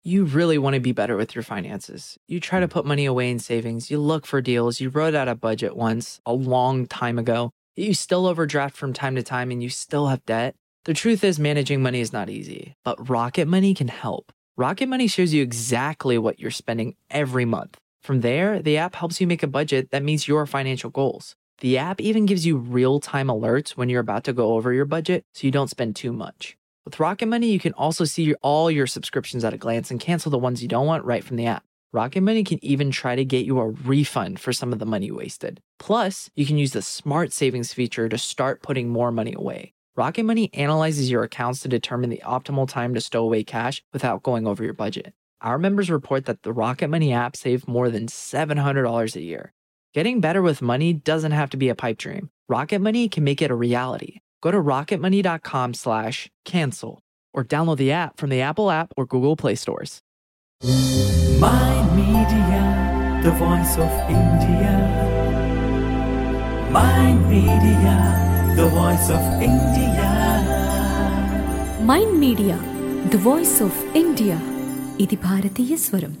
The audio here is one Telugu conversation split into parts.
You really want to be better with your finances. You try to put money away in savings, you look for deals, you wrote out a budget once a long time ago, you still overdraft from time to time, and you still have debt. The truth is, managing money is not easy, but Rocket Money can help. Rocket Money shows you exactly what you're spending every month. From there, the app helps you make a budget that meets your financial goals. The app even gives you real time alerts when you're about to go over your budget so you don't spend too much. With Rocket Money, you can also see your, all your subscriptions at a glance and cancel the ones you don't want right from the app. Rocket Money can even try to get you a refund for some of the money wasted. Plus, you can use the smart savings feature to start putting more money away. Rocket Money analyzes your accounts to determine the optimal time to stow away cash without going over your budget. Our members report that the Rocket Money app saved more than $700 a year. Getting better with money doesn't have to be a pipe dream. Rocket Money can make it a reality. Go to rocketmoney.com slash cancel or download the app from the Apple app or Google Play stores. My Media, the voice of India. My Media, the voice of India. Mind media the voice of India ఇది భారతీయ స్వరం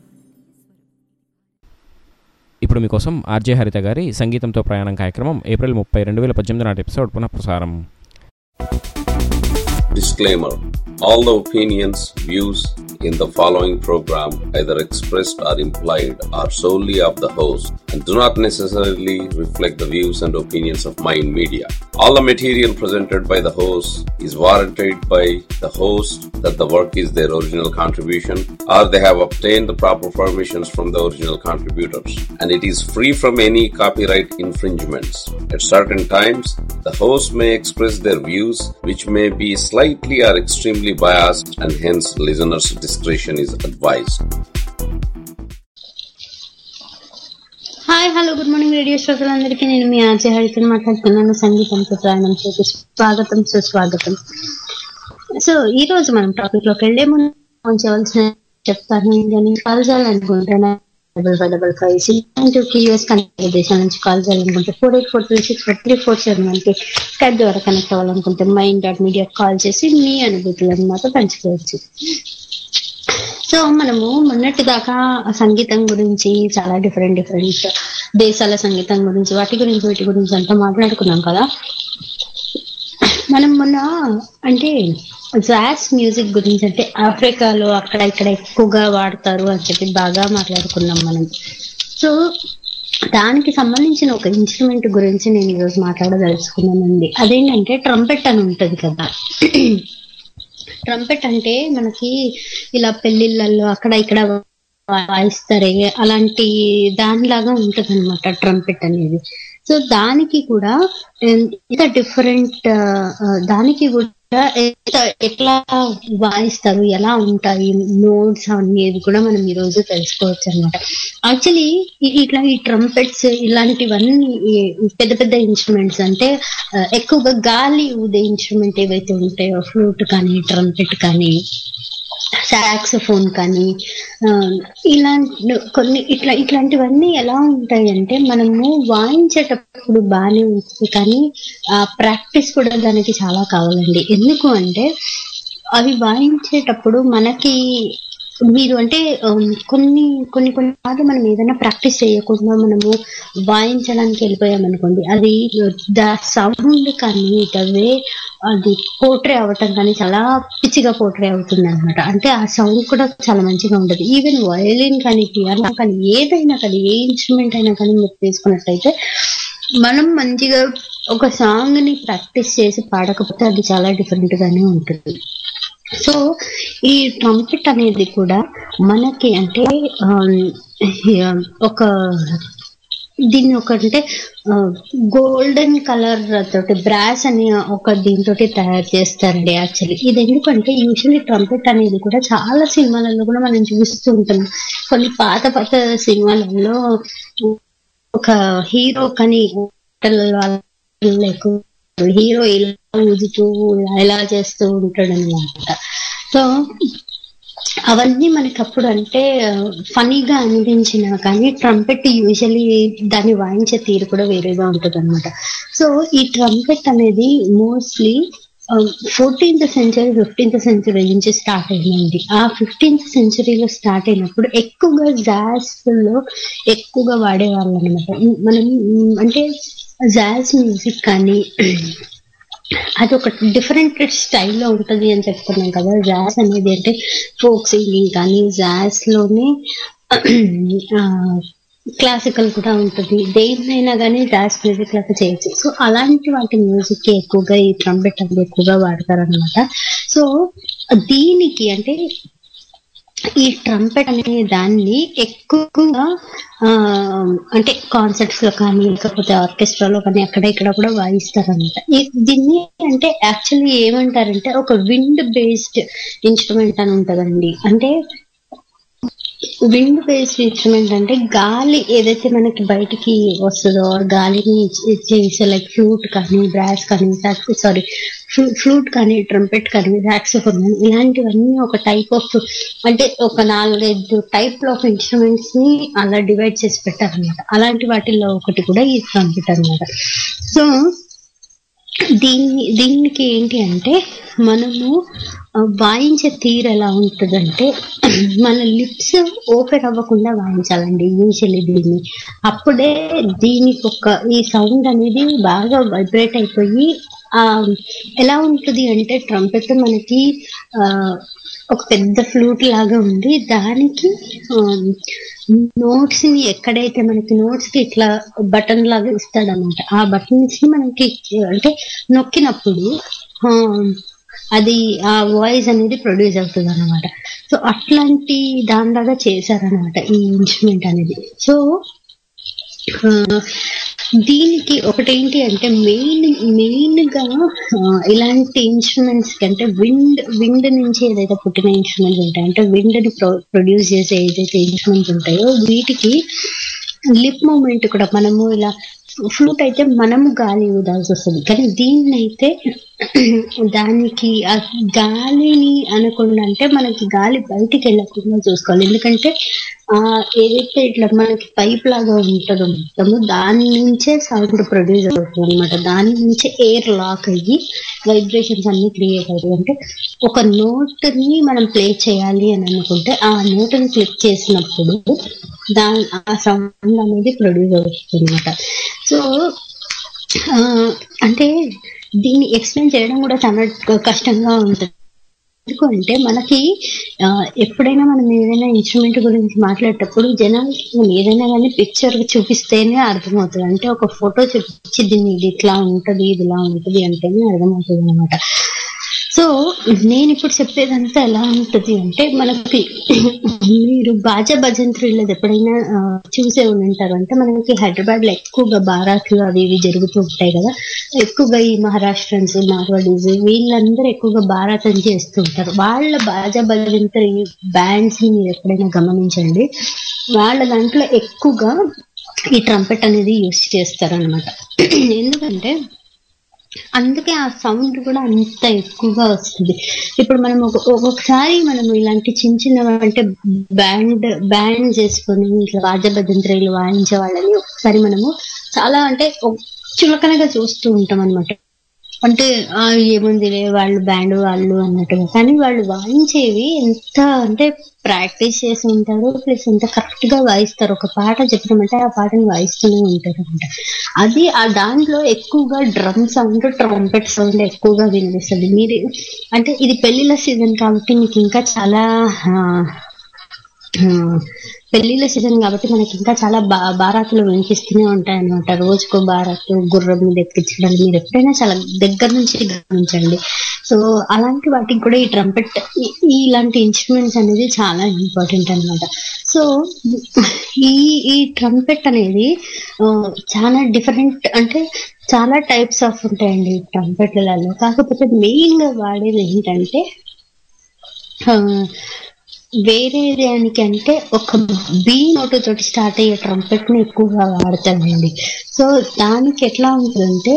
ఇప్పుడు మీకోసం ఆర్జే హరిత గారి సంగీతంతో ప్రయాణం కార్యక్రమం ఏప్రిల్ ముప్పై రెండు వేల పద్దెనిమిది నాటి ఎపిసోడ్ పునఃప్రసారం Disclaimer All the opinions, views in the following program, either expressed or implied, are solely of the host and do not necessarily reflect the views and opinions of Mind Media. All the material presented by the host is warranted by the host that the work is their original contribution or they have obtained the proper permissions from the original contributors and it is free from any copyright infringements. At certain times, the host may express their views which may be slightly or extremely biased and hence listeners' discretion is advised. Hi hello good morning radio శ్రోతలందరికీ నేను మీ ఆర్జే హరితను మాట్లాడుతున్నాను సంగీతంతో ప్రయాణం చేసి స్వాగతం సుస్వాగతం సో ఈ రోజు మనం టాపిక్ లోకి వెళ్లే ముందు ఫోన్ చేయవలసిన చెప్తాను నేను కాల్ చేయాలనుకుంటున్నాను double five double five six two US connect దేశం నుంచి కాల్ చేయాలనుకుంటే four eight four three six four three four seven వన్కి స్కైప్ ద్వారా కనెక్ట్ అవ్వాలనుకుంటే మైండ్ డాట్ మీడియా కాల్ చేసి మీ అనుభూతులను మాతో పంచుకోవచ్చు సో మనము మొన్నటి దాకా సంగీతం గురించి చాలా డిఫరెంట్ డిఫరెంట్ దేశాల సంగీతం గురించి వాటి గురించి వీటి గురించి అంతా మాట్లాడుకున్నాం కదా మనం మొన్న అంటే జాస్ మ్యూజిక్ గురించి అంటే ఆఫ్రికాలో అక్కడ ఇక్కడ ఎక్కువగా వాడతారు అని చెప్పి బాగా మాట్లాడుకున్నాం మనం సో దానికి సంబంధించిన ఒక ఇన్స్ట్రుమెంట్ గురించి నేను ఈరోజు మాట్లాడదలుచుకున్నానండి అదేంటంటే ట్రంపెట్ అని ఉంటది కదా ట్రంపెట్ అంటే మనకి ఇలా పెళ్లిళ్ళల్లో అక్కడ ఇక్కడ వాయిస్తారే అలాంటి దానిలాగా ఉంటది అనమాట ట్రంపెట్ అనేది సో దానికి కూడా ఎంత డిఫరెంట్ దానికి కూడా ఎంత ఎట్లా వాయిస్తారు ఎలా ఉంటాయి నోట్స్ అనేది కూడా మనం ఈ రోజు తెలుసుకోవచ్చు అనమాట యాక్చువల్లీ ఇట్లా ఈ ట్రంపెట్స్ ఇలాంటివన్నీ ఈ పెద్ద పెద్ద ఇన్స్ట్రుమెంట్స్ అంటే ఆ, ఎక్కువగా గాలి ఊదే ఇన్స్ట్రుమెంట్ ఏవైతే ఉంటాయో ఫ్లూట్ కానీ ట్రంపెట్ కానీ సాక్సోఫోన్ కానీ ఆ, ఇలాంటి కొన్ని ఇట్లా ఇట్లాంటివన్నీ ఎలా ఉంటాయి అంటే మనము వాయించేటప్పుడు బాగానే ఉంటుంది కానీ ఆ ప్రాక్టీస్ కూడా దానికి చాలా కావాలండి ఎందుకు అంటే అవి వాయించేటప్పుడు మనకి మీరు అంటే ఉమ్, కొన్ని కొన్ని కొన్ని సార్లు మనం ఏదైనా ప్రాక్టీస్ చేయకుండా మనము వాయించడానికి వెళ్ళిపోయాం అనుకోండి అది ద సౌండ్ కానీ ద వే అది పోట్రే అవ్వటం కానీ చాలా పిచ్చిగా పోట్రే అవుతుంది అనమాట అంటే ఆ సౌండ్ కూడా చాలా మంచిగా ఉండదు ఈవెన్ వయలిన్ కానీ పియానో కానీ ఏదైనా కానీ ఏ ఇన్స్ట్రుమెంట్ అయినా కానీ మీరు తీసుకున్నట్టయితే మనం మంచిగా ఒక సాంగ్ ని ప్రాక్టీస్ చేసి పాడకపోతే అది చాలా డిఫరెంట్ గానే ఉంటుంది సో ఈ ట్రంపెట్ అనేది కూడా మనకి అంటే ఆమ్, ఒక దీన్ని ఒక అంటే గోల్డెన్ కలర్ తోటి బ్రాస్ అని ఒక దీంతో తయారు చేస్తారండి యాక్చువల్లీ ఇది ఎందుకంటే యూజువల్లీ ట్రంపెట్ అనేది కూడా చాలా సినిమాలలో కూడా మనం చూస్తూ ఉంటాం కొన్ని పాత పాత సినిమాలలో ఒక హీరో కానీ లేకు హీరో ఇలా ఊదుతూ ఇలా చేస్తూ ఉంటాడు అనమాట సో అవన్నీ మనకి అప్పుడు అంటే ఫనీగా అనిపించినా కానీ ట్రంపెట్ యూజువలీ దాన్ని వాయించే తీరు కూడా వేరేగా ఉంటుంది అనమాట సో ఈ ట్రంపెట్ అనేది mostly fourteenth century fifteenth century నుంచి స్టార్ట్ అయిందండి ఆ ఫిఫ్టీన్త్ సెంచరీలో స్టార్ట్ అయినప్పుడు ఎక్కువగా జాజ్ లో ఎక్కువగా వాడేవాళ్ళు అనమాట మనం ఉమ్, అంటే జాజ్ మ్యూజిక్ కానీ అది ఒక డిఫరెంట్ స్టైల్లో ఉంటుంది అని చెప్తున్నాం కదా జాజ్ అనేది అంటే ఫోక్ సింగింగ్ కానీ జాజ్ లోనే క్లాసికల్ కూడా ఉంటుంది దేన్నైనా కానీ జాజ్ మ్యూజిక్ లాగా చేయొచ్చు సో అలాంటి వాటి మ్యూజిక్ ఎక్కువగా ఈ ట్రంపెట్ అనేది ఎక్కువగా వాడతారనమాట సో దీనికి అంటే ఈ ట్రంపెట్ అనే దాన్ని ఎక్కువగా ఆ, అంటే కాన్సర్ట్స్ లో కానీ లేకపోతే ఆర్కెస్ట్రాలో కానీ అక్కడ ఇక్కడ కూడా వాయిస్తారనమాట దీన్ని అంటే యాక్చువల్లీ ఏమంటారంటే ఒక విండ్ బేస్డ్ ఇన్స్ట్రుమెంట్ అని ఉంటదండి అంటే విండ్ బేస్డ్ ఇన్స్ట్రుమెంట్ అంటే గాలి ఏదైతే మనకి బయటికి వస్తుందో ఆ గాలిని చేసే లైక్ ఫ్లూట్ కానీ బ్రాస్ కానీ సారీ ఫ్లూట్ కానీ ట్రంపెట్ కానీ సాక్సోఫోన్ కానీ ఇలాంటివన్నీ ఒక టైప్ ఆఫ్ అంటే ఒక నాలుగైదు టైప్ ఆఫ్ ఇన్స్ట్రుమెంట్స్ ని అలా డివైడ్ చేసి పెట్టారనమాట అలాంటి వాటిల్లో ఒకటి కూడా ఈ ట్రంపెట్ అన్నమాట సో దీన్ని దీనికి ఏంటి అంటే మనము ఆ, వాయించే తీరు ఎలా ఉంటుందంటే మన లిప్స్ ఓపెన్ అవ్వకుండా వాయించాలండి యూజువల్లీ దీన్ని అప్పుడే దీనికి ఒక ఈ సౌండ్ అనేది బాగా వైబ్రేట్ అయిపోయి ఆ ఎలా ఉంటుంది అంటే ట్రంపెట్ మనకి ఆ ఒక పెద్ద ఫ్లూట్ లాగా ఉంది దానికి నోట్స్ ని ఎక్కడైతే మనకి నోట్స్ కి ఇట్లా బటన్ లాగా ఇస్తాడనమాట ఆ బటన్స్ ని మనకి అంటే నొక్కినప్పుడు ఆ, అది ఆ వాయిస్ అనేది ప్రొడ్యూస్ అవుతుంది అనమాట సో అట్లాంటి దానిలాగా చేశారనమాట ఈ ఇన్స్ట్రుమెంట్ అనేది సో ఆ, దీనికి ఒకటేంటి అంటే మెయిన్ మెయిన్ గా ఆ, ఇలాంటి ఇన్స్ట్రుమెంట్స్ కి అంటే విండ్ విండ్ నుంచి ఏదైతే పుట్టిన ఇన్స్ట్రుమెంట్స్ ఉంటాయి అంటే విండ్ ని ప్రొడ్యూస్ చేసే ఏదైతే ఇన్స్ట్రుమెంట్స్ ఉంటాయో వీటికి లిప్ మూమెంట్ కూడా మనము ఇలా ఫ్లూట్ అయితే మనము గాలి ఊదాల్సి వస్తుంది కానీ దీన్ని అయితే దానికి ఆ గాలిని అనకుండా అంటే మనకి గాలి బయటికి వెళ్ళకుండా చూసుకోవాలి ఎందుకంటే ఆ ఏదైతే ఇట్లా మనకి పైప్ లాగా ఉంటుందో మొత్తము దాని నుంచే సౌండ్ ప్రొడ్యూస్ అవుతుంది అనమాట దాని నుంచే ఎయిర్ లాక్ అయ్యి వైబ్రేషన్స్ అన్ని క్రియేట్ అవుతాయి అంటే ఒక నోట్ ని మనం ప్లే చేయాలి అని అనుకుంటే ఆ నోట్ ని క్లిక్ చేసినప్పుడు దాని ఆ సౌండ్ అనేది ప్రొడ్యూస్ అవుతుంది అనమాట సో ఆ, అంటే దీన్ని ఎక్స్ప్లెయిన్ చేయడం కూడా చాలా కష్టంగా ఉంటుంది ఎందుకంటే మనకి ఆ, ఎప్పుడైనా మనం ఏదైనా ఇన్స్ట్రుమెంట్ గురించి మాట్లాడేటప్పుడు జనాలకి మనం ఏదైనా కానీ పిక్చర్ చూపిస్తేనే అర్థమవుతుంది అంటే ఒక ఫోటో చూపించి దీన్ని ఇది ఇట్లా ఉంటది ఇది ఇలా ఉంటది అంటేనే అర్థమవుతుంది అనమాట సో నేను ఇప్పుడు చెప్పేదంతా ఎలా ఉంటది అంటే మనకి మీరు బాజా భజంత్రీలు ఎప్పుడైనా ఆ, చూసే ఉంటారు అంటే మనకి హైదరాబాద్ లో ఎక్కువగా బారాకులు అవి ఇవి జరుగుతూ ఉంటాయి కదా ఎక్కువగా ఈ మహారాష్ట్రన్స్ మార్వాడీస్ వీళ్ళందరూ ఎక్కువగా బారాతం చేస్తూ ఉంటారు వాళ్ళ బాజా భజంత్రి బ్యాండ్స్ ని మీరు ఎప్పుడైనా గమనించండి వాళ్ళ దాంట్లో ఎక్కువగా ఈ ట్రంపెట్ అనేది యూస్ చేస్తారు అనమాట ఎందుకంటే అందుకే ఆ సౌండ్ కూడా అంత ఎక్కువగా వస్తుంది ఇప్పుడు మనం ఒక ఒక్కొక్కసారి మనం ఇలాంటి చిన్న చిన్న అంటే బ్యాండ్ బ్యాండ్ చేసుకొని ఇట్లా వాద్యభద్రంత్రులు వాయించే వాళ్ళని ఒకసారి మనము చాలా అంటే ఒక చులకనగా చూస్తూ ఉంటాం అనమాట అంటే ఆ ఏముందిలే వాళ్ళు బ్యాండ్ వాళ్ళు అన్నట్టుగా కానీ వాళ్ళు వాయించేవి ఎంత అంటే ప్రాక్టీస్ చేసి ఉంటారు ప్లస్ ఎంత కరెక్ట్ గా వాయిస్తారు ఒక పాట చెప్పినామంటే ఆ పాటని వాయిస్తూనే ఉంటారు అనమాట అది ఆ దాంట్లో ఎక్కువగా డ్రమ్ సౌండ్ ట్రంపెట్ సౌండ్ ఎక్కువగా వినిపిస్తుంది మీరు అంటే ఇది పెళ్లిళ్ళ సీజన్ కాబట్టి మీకు ఇంకా చాలా ఆ, ఆ, పెళ్లిళ్ళ సీజన్ కాబట్టి మనకి ఇంకా చాలా బా బారాతులు వినిపిస్తూనే ఉంటాయి అనమాట రోజుకో బారాతు గుర్రం మీద ఎక్కించడం మీరు ఎప్పుడైనా చాలా దగ్గర నుంచి గమనించండి సో అలాంటి వాటికి కూడా ఈ ట్రంపెట్ ఇలాంటి ఇన్స్ట్రుమెంట్స్ అనేది చాలా ఇంపార్టెంట్ అన్నమాట సో ఈ ఈ ట్రంపెట్ అనేది ఆ, చాలా డిఫరెంట్ అంటే చాలా టైప్స్ ఆఫ్ ఉంటాయండి ట్రంపెట్లలో కాకపోతే మెయిన్ గా వాడేది ఏంటంటే ఆ, వేరే దానికంటే ఒక బీ నోటు తోటి స్టార్ట్ అయ్యే ట్రంపెట్ ని ఎక్కువగా వాడతానండి సో దానికి ఎట్లా ఉంటుందంటే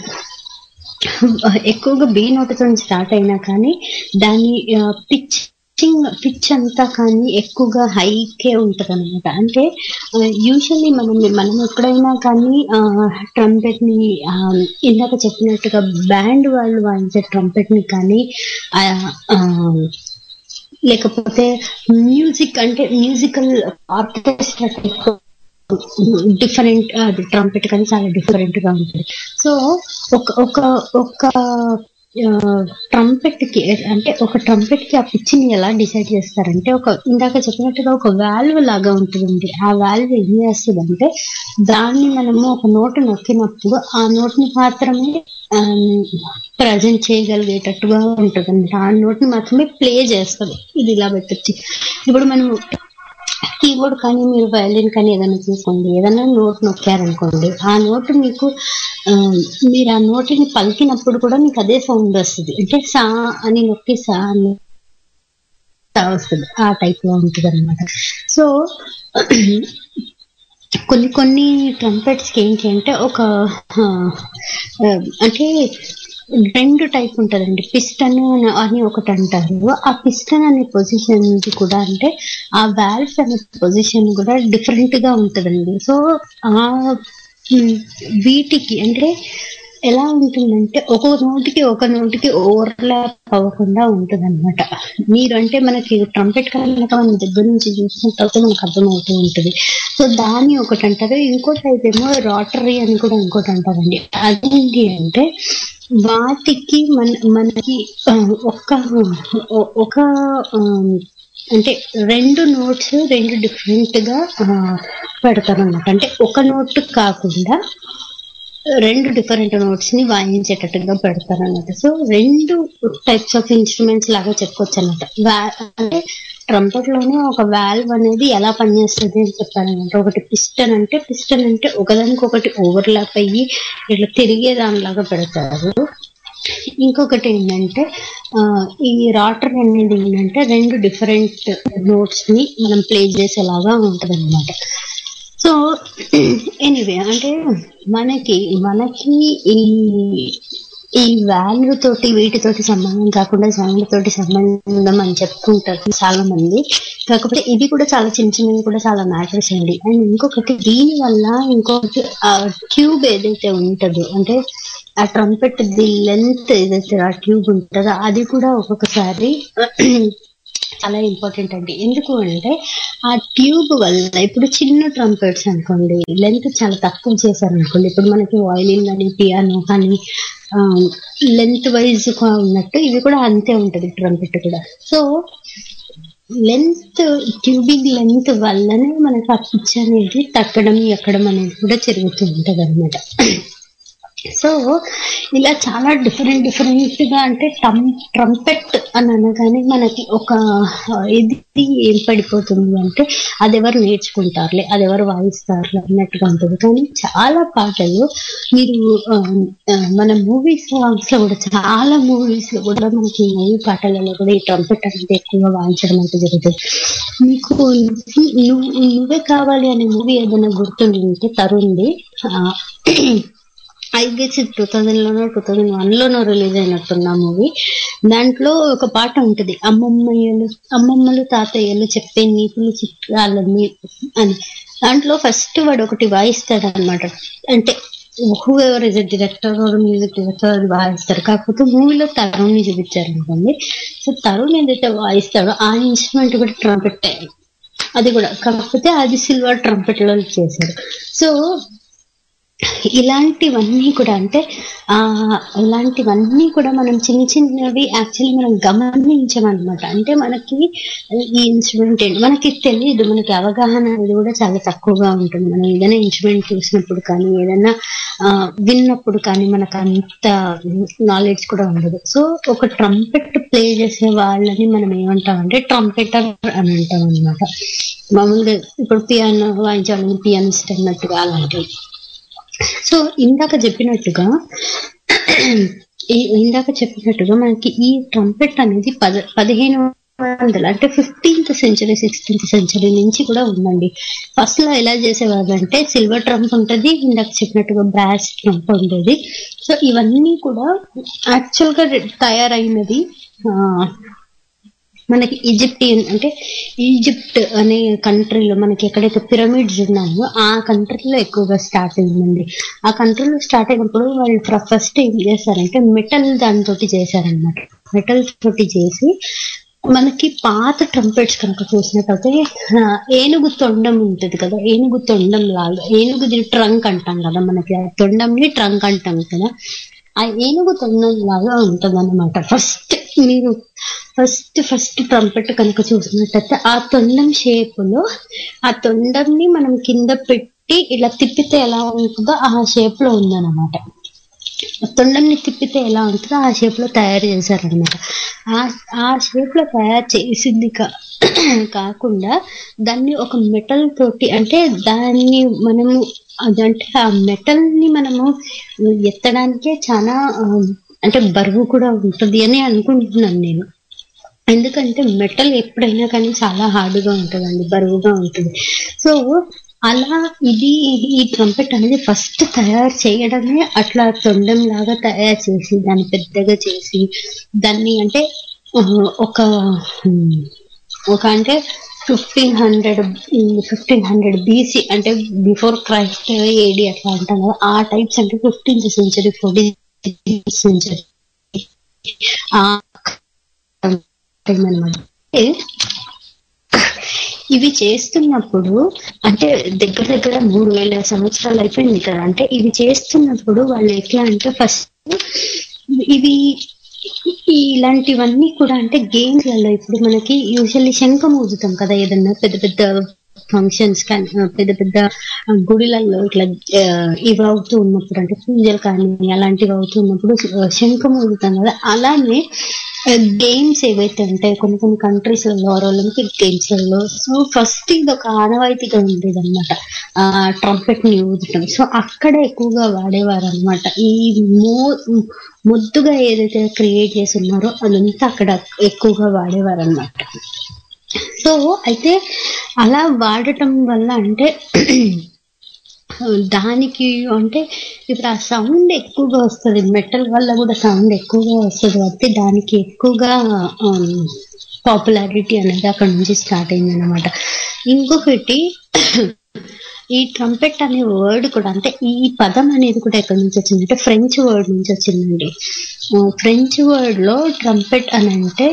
ఎక్కువగా బీ నోటుతో స్టార్ట్ అయినా కానీ దాని పిచ్ పిచ్చింగ్ పిచ్ అంతా కానీ ఎక్కువగా హైకే ఉంటది అనమాట అంటే యూజువల్లీ మనం మనం ఎప్పుడైనా కానీ ట్రంపెట్ ని ఆ, ఇందాక చెప్పినట్టుగా బ్యాండ్ వాళ్ళు వాయించే ట్రంపెట్ ని కానీ ఆ, ఆ, లేకపోతే మ్యూజిక్ అంటే మ్యూజికల్ ఆర్కెస్ట్రా డిఫరెంట్ అది ట్రంపెట్ కానీ చాలా డిఫరెంట్ గా ఉంటుంది సో ఒక ఒక ఒక ట్రంపెట్ కి అంటే ఒక ట్రంపెట్ కి ఆ పిచ్చిని ఎలా డిసైడ్ చేస్తారంటే ఒక ఇందాక చెప్పినట్టుగా ఒక వాల్వ్ లాగా ఉంటుందండి ఆ వాల్వ్ ఏం చేస్తుందంటే దాన్ని మనము ఒక నోటు నొక్కినప్పుడు ఆ నోట్ని మాత్రమే ప్రజెంట్ చేయగలిగేటట్టుగా ఉంటుంది ఆ నోట్ని మాత్రమే ప్లే చేస్తుంది ఇది ఇలా పెట్టచ్చు ఇప్పుడు మనం కీబోర్డ్ కానీ మీరు వయలిన్ కానీ ఏదైనా తీసుకోండి ఏదైనా నోట్ నొక్కారనుకోండి ఆ నోట్ మీకు ఆ, మీరు ఆ నోటిని పలికినప్పుడు కూడా మీకు అదే సౌండ్ వస్తుంది అంటే సా అని నొక్కి సా అని సా వస్తుంది ఆ టైప్ లో ఉంటుంది అనమాట సో కొన్ని కొన్ని ట్రంపెట్స్ కి ఏంటి అంటే ఒక ఆ, ఆ, అంటే రెండు టైప్ ఉంటదండి పిస్టన్ అని ఒకటి అంటారు ఆ పిస్టన్ అనే పొజిషన్ కూడా అంటే ఆ వాల్వ్స్ అనే పొజిషన్ కూడా డిఫరెంట్ గా ఉంటదండి సో ఆ ఉమ్, వీటికి అంటే ఎలా ఉంటుందంటే ఒక నోటికి ఒక నోటికి ఓవర్లాప్ అవ్వకుండా ఉంటుంది అనమాట మీరు అంటే మనకి ట్రంపెట్ కనుక మనం దగ్గర నుంచి చూసుకుంటే మనకు అర్థమవుతూ ఉంటుంది సో దాన్ని ఒకటి అంటారు ఇంకో టైప్ ఏమో రాటరీ అని కూడా ఇంకోటి అంటారండి అదేంటి అంటే వాటికి మన మనకి ఆ, ఒక ఒ- ఒక ఆ, అంటే రెండు నోట్స్ రెండు డిఫరెంట్ గా పెడతారు అన్నమాట అంటే ఒక నోట్ కాకుండా రెండు డిఫరెంట్ నోట్స్ ని వాయించేటట్టుగా పెడతారు అన్నమాట సో రెండు టైప్స్ ఆఫ్ ఇన్స్ట్రుమెంట్స్ లాగా చెప్పుకోవచ్చు అనమాట అంటే ట్రంపెట్ లోనే ఒక వాల్వ్ అనేది ఎలా పనిచేస్తుంది అని చెప్పారనమాట ఒకటి పిస్టన్ అంటే పిస్టన్ అంటే ఒకదానికొకటి ఓవర్లాప్ అయ్యి ఇట్లా తిరిగే దానిలాగా పెడతారు ఇంకొకటి ఏంటంటే ఆ, ఈ రాటర్ అనేది ఏంటంటే రెండు డిఫరెంట్ నోట్స్ ని మనం ప్లే చేసేలాగా ఉంటది సో ఎనీవే అంటే మనకి మనకి ఈ ఈ వాల్యూ తోటి వీటితోటి సంబంధం కాకుండా సౌండ్ తోటి సంబంధం అని చెప్పుకుంటారు చాలా మంది కాకపోతే ఇది కూడా చాలా చిన్న చిన్నవి కూడా చాలా మ్యాటర్స్ అండి అండ్ ఇంకొకటి దీని వల్ల ఇంకొకటి ఆ ట్యూబ్ ఏదైతే ఉంటుందో అంటే ఆ ట్రంపెట్ ది లెంత్ ఏదైతే ఆ ట్యూబ్ ఉంటుందో అది కూడా ఒక్కొక్కసారి చాలా ఇంపార్టెంట్ అండి ఎందుకు అంటే ఆ ట్యూబ్ వల్ల ఇప్పుడు చిన్న ట్రంపెట్స్ అనుకోండి లెంత్ చాలా తక్కువ చేశారు అనుకోండి ఇప్పుడు మనకి వాయిలిన్ కానీ పియానో కానీ లెంత్ వైజ్ ఉన్నట్టు ఇవి కూడా అంతే ఉంటది ట్రంపెట్ కూడా సో లెంత్ ట్యూబింగ్ లెంత్ వల్లనే మనకు ఆ పిచ్ అనేది తగ్గడం ఎక్కడం అనేది కూడా జరుగుతూ ఉంటది అనమాట సో ఇలా చాలా డిఫరెంట్ డిఫరెంట్ గా అంటే టం ట్రంపెట్ అని అనగానే మనకి ఒక ఇది ఏం పడిపోతుంది అంటే అది ఎవరు నేర్చుకుంటారులే అది ఎవరు వాయిస్తారులే అన్నట్టుగా ఉంటుంది కానీ చాలా పాటలు మీరు ఆ, ఆ, మన మూవీ సాంగ్స్ లో కూడా చాలా మూవీస్ లో కూడా మనకి మూవీ పాటలలో కూడా ఈ ట్రంపెట్ అనేది ఎక్కువగా వాయించడం అయితే జరుగుతుంది మీకు నువ్వు నువ్వే కావాలి అనే మూవీ ఏదైనా గుర్తుంటే తరుణ్ది ఆ, ఐ గెస్ టూ థౌజండ్ లోనో టూ థౌజండ్ వన్ లోనో రిలీజ్ అయినట్టున్న మూవీ దాంట్లో ఒక పాట ఉంటది అమ్మమ్మయ్యలు అమ్మమ్మలు తాతయ్యలు చెప్పే నీతులు చిత్రాలని అని దాంట్లో ఫస్ట్ వాడు ఒకటి వాయిస్తాడు అనమాట అంటే whoever is director music director అది వాయిస్తారు కాకపోతే మూవీలో తరుణ్ ని చూపించారు అనుకోండి సో తరుణ్ ఏదైతే వాయిస్తాడో ఆ ఇన్స్ట్రుమెంట్ కూడా ట్రంపెట్ అది కూడా కాకపోతే అది సిల్వర్ ట్రంపెట్ లో చేశారు సో ఇలాంటివన్నీ కూడా అంటే ఆ ఇలాంటివన్నీ కూడా మనం చిన్న చిన్నవి యాక్చువల్లీ మనం గమనించమన్నమాట అంటే మనకి ఈ ఇన్స్ట్రుమెంట్ ఏంటి మనకి తెలియదు మనకి అవగాహన అనేది కూడా చాలా తక్కువగా ఉంటుంది మనం ఏదైనా ఇన్స్ట్రుమెంట్ చూసినప్పుడు కానీ ఏదైనా ఆ, విన్నప్పుడు కానీ మనకు అంత నాలెడ్జ్ కూడా ఉండదు సో ఒక ట్రంపెట్ ప్లే చేసే వాళ్ళని మనం ఏమంటాం అంటే ట్రంపెటర్ అని అంటాం అనమాట మామూలుగా ఇప్పుడు పియానో వాయించాలని పియానిస్ట్ అన్నట్టుగా అలాంటివి సో ఇందాక చెప్పినట్టుగా ఈ- ఇందాక చెప్పినట్టుగా మనకి ఈ ట్రంపెట్ అనేది పద పదిహేను వందల అంటే ఫిఫ్టీన్త్ సెంచరీ సిక్స్టీన్త్ సెంచరీ నుంచి కూడా ఉందండి ఫస్ట్ లో ఎలా చేసేవాళ్ళు అంటే సిల్వర్ ట్రంప్ ఉంటది ఇందాక చెప్పినట్టుగా బ్రాస్ ట్రంప్ ఉండేది సో ఇవన్నీ కూడా యాక్చువల్ గా తయారైనది ఆ, మనకి ఈజిప్టియన్ అంటే ఈజిప్ట్ అనే కంట్రీలో మనకి ఎక్కడైతే పిరమిడ్స్ ఉన్నాయో ఆ కంట్రీలో ఎక్కువగా స్టార్ట్ అయిందండి ఆ కంట్రీలో స్టార్ట్ అయినప్పుడు వాళ్ళు ఫస్ట్ ఏం చేశారంటే మెటల్ దానితో చేశారనమాట మెటల్ తోటి చేసి మనకి పాత ట్రంపెట్స్ కనుక చూసినట్టయితే ఆ, ఏనుగు తొండం ఉంటది కదా ఏనుగు తొండం లాగా ఏనుగుది ట్రంక్ అంటాం కదా మనకి ఆ తొండంని ట్రంక్ అంటాం కదా ఆ ఏనుగు తొండం లాగా ఉంటది అనమాట ఫస్ట్ మీరు ఫస్ట్ ఫస్ట్ ట్రంపెట్ కనుక చూసినట్టయితే ఆ తొండం షేప్ లో ఆ తొండంని మనం కింద పెట్టి ఇలా తిప్పితే ఎలా ఉంటుందో ఆ షేప్ లో ఉందన్నమాట తొండంని తిప్పితే ఎలా ఉంటుందో ఆ షేప్ లో తయారు చేశారనమాట ఆ ఆ షేప్ లో తయారు చేసింది కా కాకుండా దాన్ని ఒక మెటల్ తోటి అంటే దాన్ని మనము అదంటే ఆ మెటల్ ని మనము ఎత్తడానికే చాలా ఆ, అంటే బరువు కూడా ఉంటుంది అని అనుకుంటున్నాను నేను ఎందుకంటే మెటల్ ఎప్పుడైనా కానీ చాలా హార్డ్గా ఉంటుందండి బరువుగా ఉంటుంది సో అలా ఇది ఈ ట్రంపెట్ అనేది ఫస్ట్ తయారు చేయడమే అట్లా తొండం లాగా తయారు చేసి దాన్ని పెద్దగా చేసి దాన్ని అంటే ఆ, ఒక ఉమ్, ఒక అంటే fifteen hundred fifteen hundred BC అంటే బిఫోర్ క్రైస్ట్ ఏడి అట్లా అంటాం కదా ఆ టైప్స్ అంటే ఫిఫ్టీన్త్ సెంచరీ ఫోర్టీన్త్ సెంచరీ ఆ టైం అనమాట ఇవి చేస్తున్నప్పుడు అంటే దగ్గర దగ్గర మూడు వేల సంవత్సరాలు అయిపోయింది కదా అంటే ఇవి చేస్తున్నప్పుడు వాళ్ళు ఎట్లా అంటే ఫస్ట్ ఇవి ఈ- ఇలాంటివన్నీ కూడా అంటే గేమ్స్ లలో ఇప్పుడు మనకి యూజువల్లీ శంఖం ఊదుతాం కదా ఏదన్నా పెద్ద పెద్ద ఫంక్షన్స్ కానీ ఆ, పెద్ద పెద్ద ఆ, గుడిలలో ఇట్లా ఆ, ఇవి అవుతూ ఉన్నప్పుడు అంటే పూజలు కానీ అలాంటివి అవుతూ ఉన్నప్పుడు ఆ, శంఖం ఊదుతాం కదా అలానే గేమ్స్ ఏవైతే ఉంటాయి కొన్ని కొన్ని కంట్రీస్ లలో ఒలింపిక్ గేమ్స్ లలో సో ఫస్ట్ ఇది ఒక ఆనవాయితీగా ఉండేది అనమాట ఆ ట్రంపెట్ ని ఊదటం సో అక్కడ ఎక్కువగా వాడేవారు అనమాట ఈ మో ముద్దుగా ఏదైతే క్రియేట్ చేసి ఉన్నారో అదంతా అక్కడ ఎక్కువగా వాడేవారు అనమాట సో అయితే అలా వాడటం వల్ల అంటే దానికి అంటే ఇప్పుడు ఆ సౌండ్ ఎక్కువగా వస్తుంది మెటల్ వల్ల కూడా సౌండ్ ఎక్కువగా వస్తుంది కాబట్టి దానికి ఎక్కువగా పాపులారిటీ అనేది అక్కడ నుంచి స్టార్ట్ అయింది అనమాట ఇంకొకటి ఈ ట్రంపెట్ అనే వర్డ్ కూడా అంటే ఈ పదం అనేది కూడా ఎక్కడి నుంచి వచ్చింది అంటే ఫ్రెంచ్ వర్డ్ నుంచి వచ్చిందండి ఫ్రెంచ్ వర్డ్ లో ట్రంపెట్ అని అంటే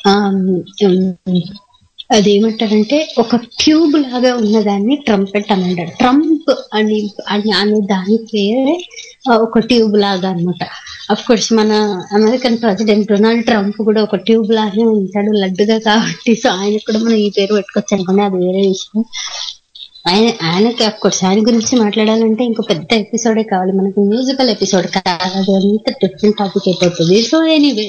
అదేమంటారంటే ఒక ట్యూబ్ లాగా ఉన్నదాన్ని ట్రంపెట్ అని అంటారు ట్రంప్ అని అని అనే దాని పేరే ఆ, ఒక ట్యూబ్ లాగా అనమాట అఫ్ కోర్స్ మన అమెరికన్ ప్రెసిడెంట్ డొనాల్డ్ ట్రంప్ కూడా ఒక ట్యూబ్ లాగే ఉంటాడు లడ్డుగా కాబట్టి సో ఆయనకు కూడా మనం ఈ పేరు పెట్టుకోవచ్చు అనుకోండి అది వేరే విషయం ఆయన ఆయనకి అఫ్ కోర్స్ ఆయన గురించి మాట్లాడాలంటే ఇంకో పెద్ద ఎపిసోడే కావాలి మనకి మ్యూజికల్ ఎపిసోడ్ కాదు అది అంత డిఫరెంట్ టాపిక్ అయిపోతుంది సో ఎనీవే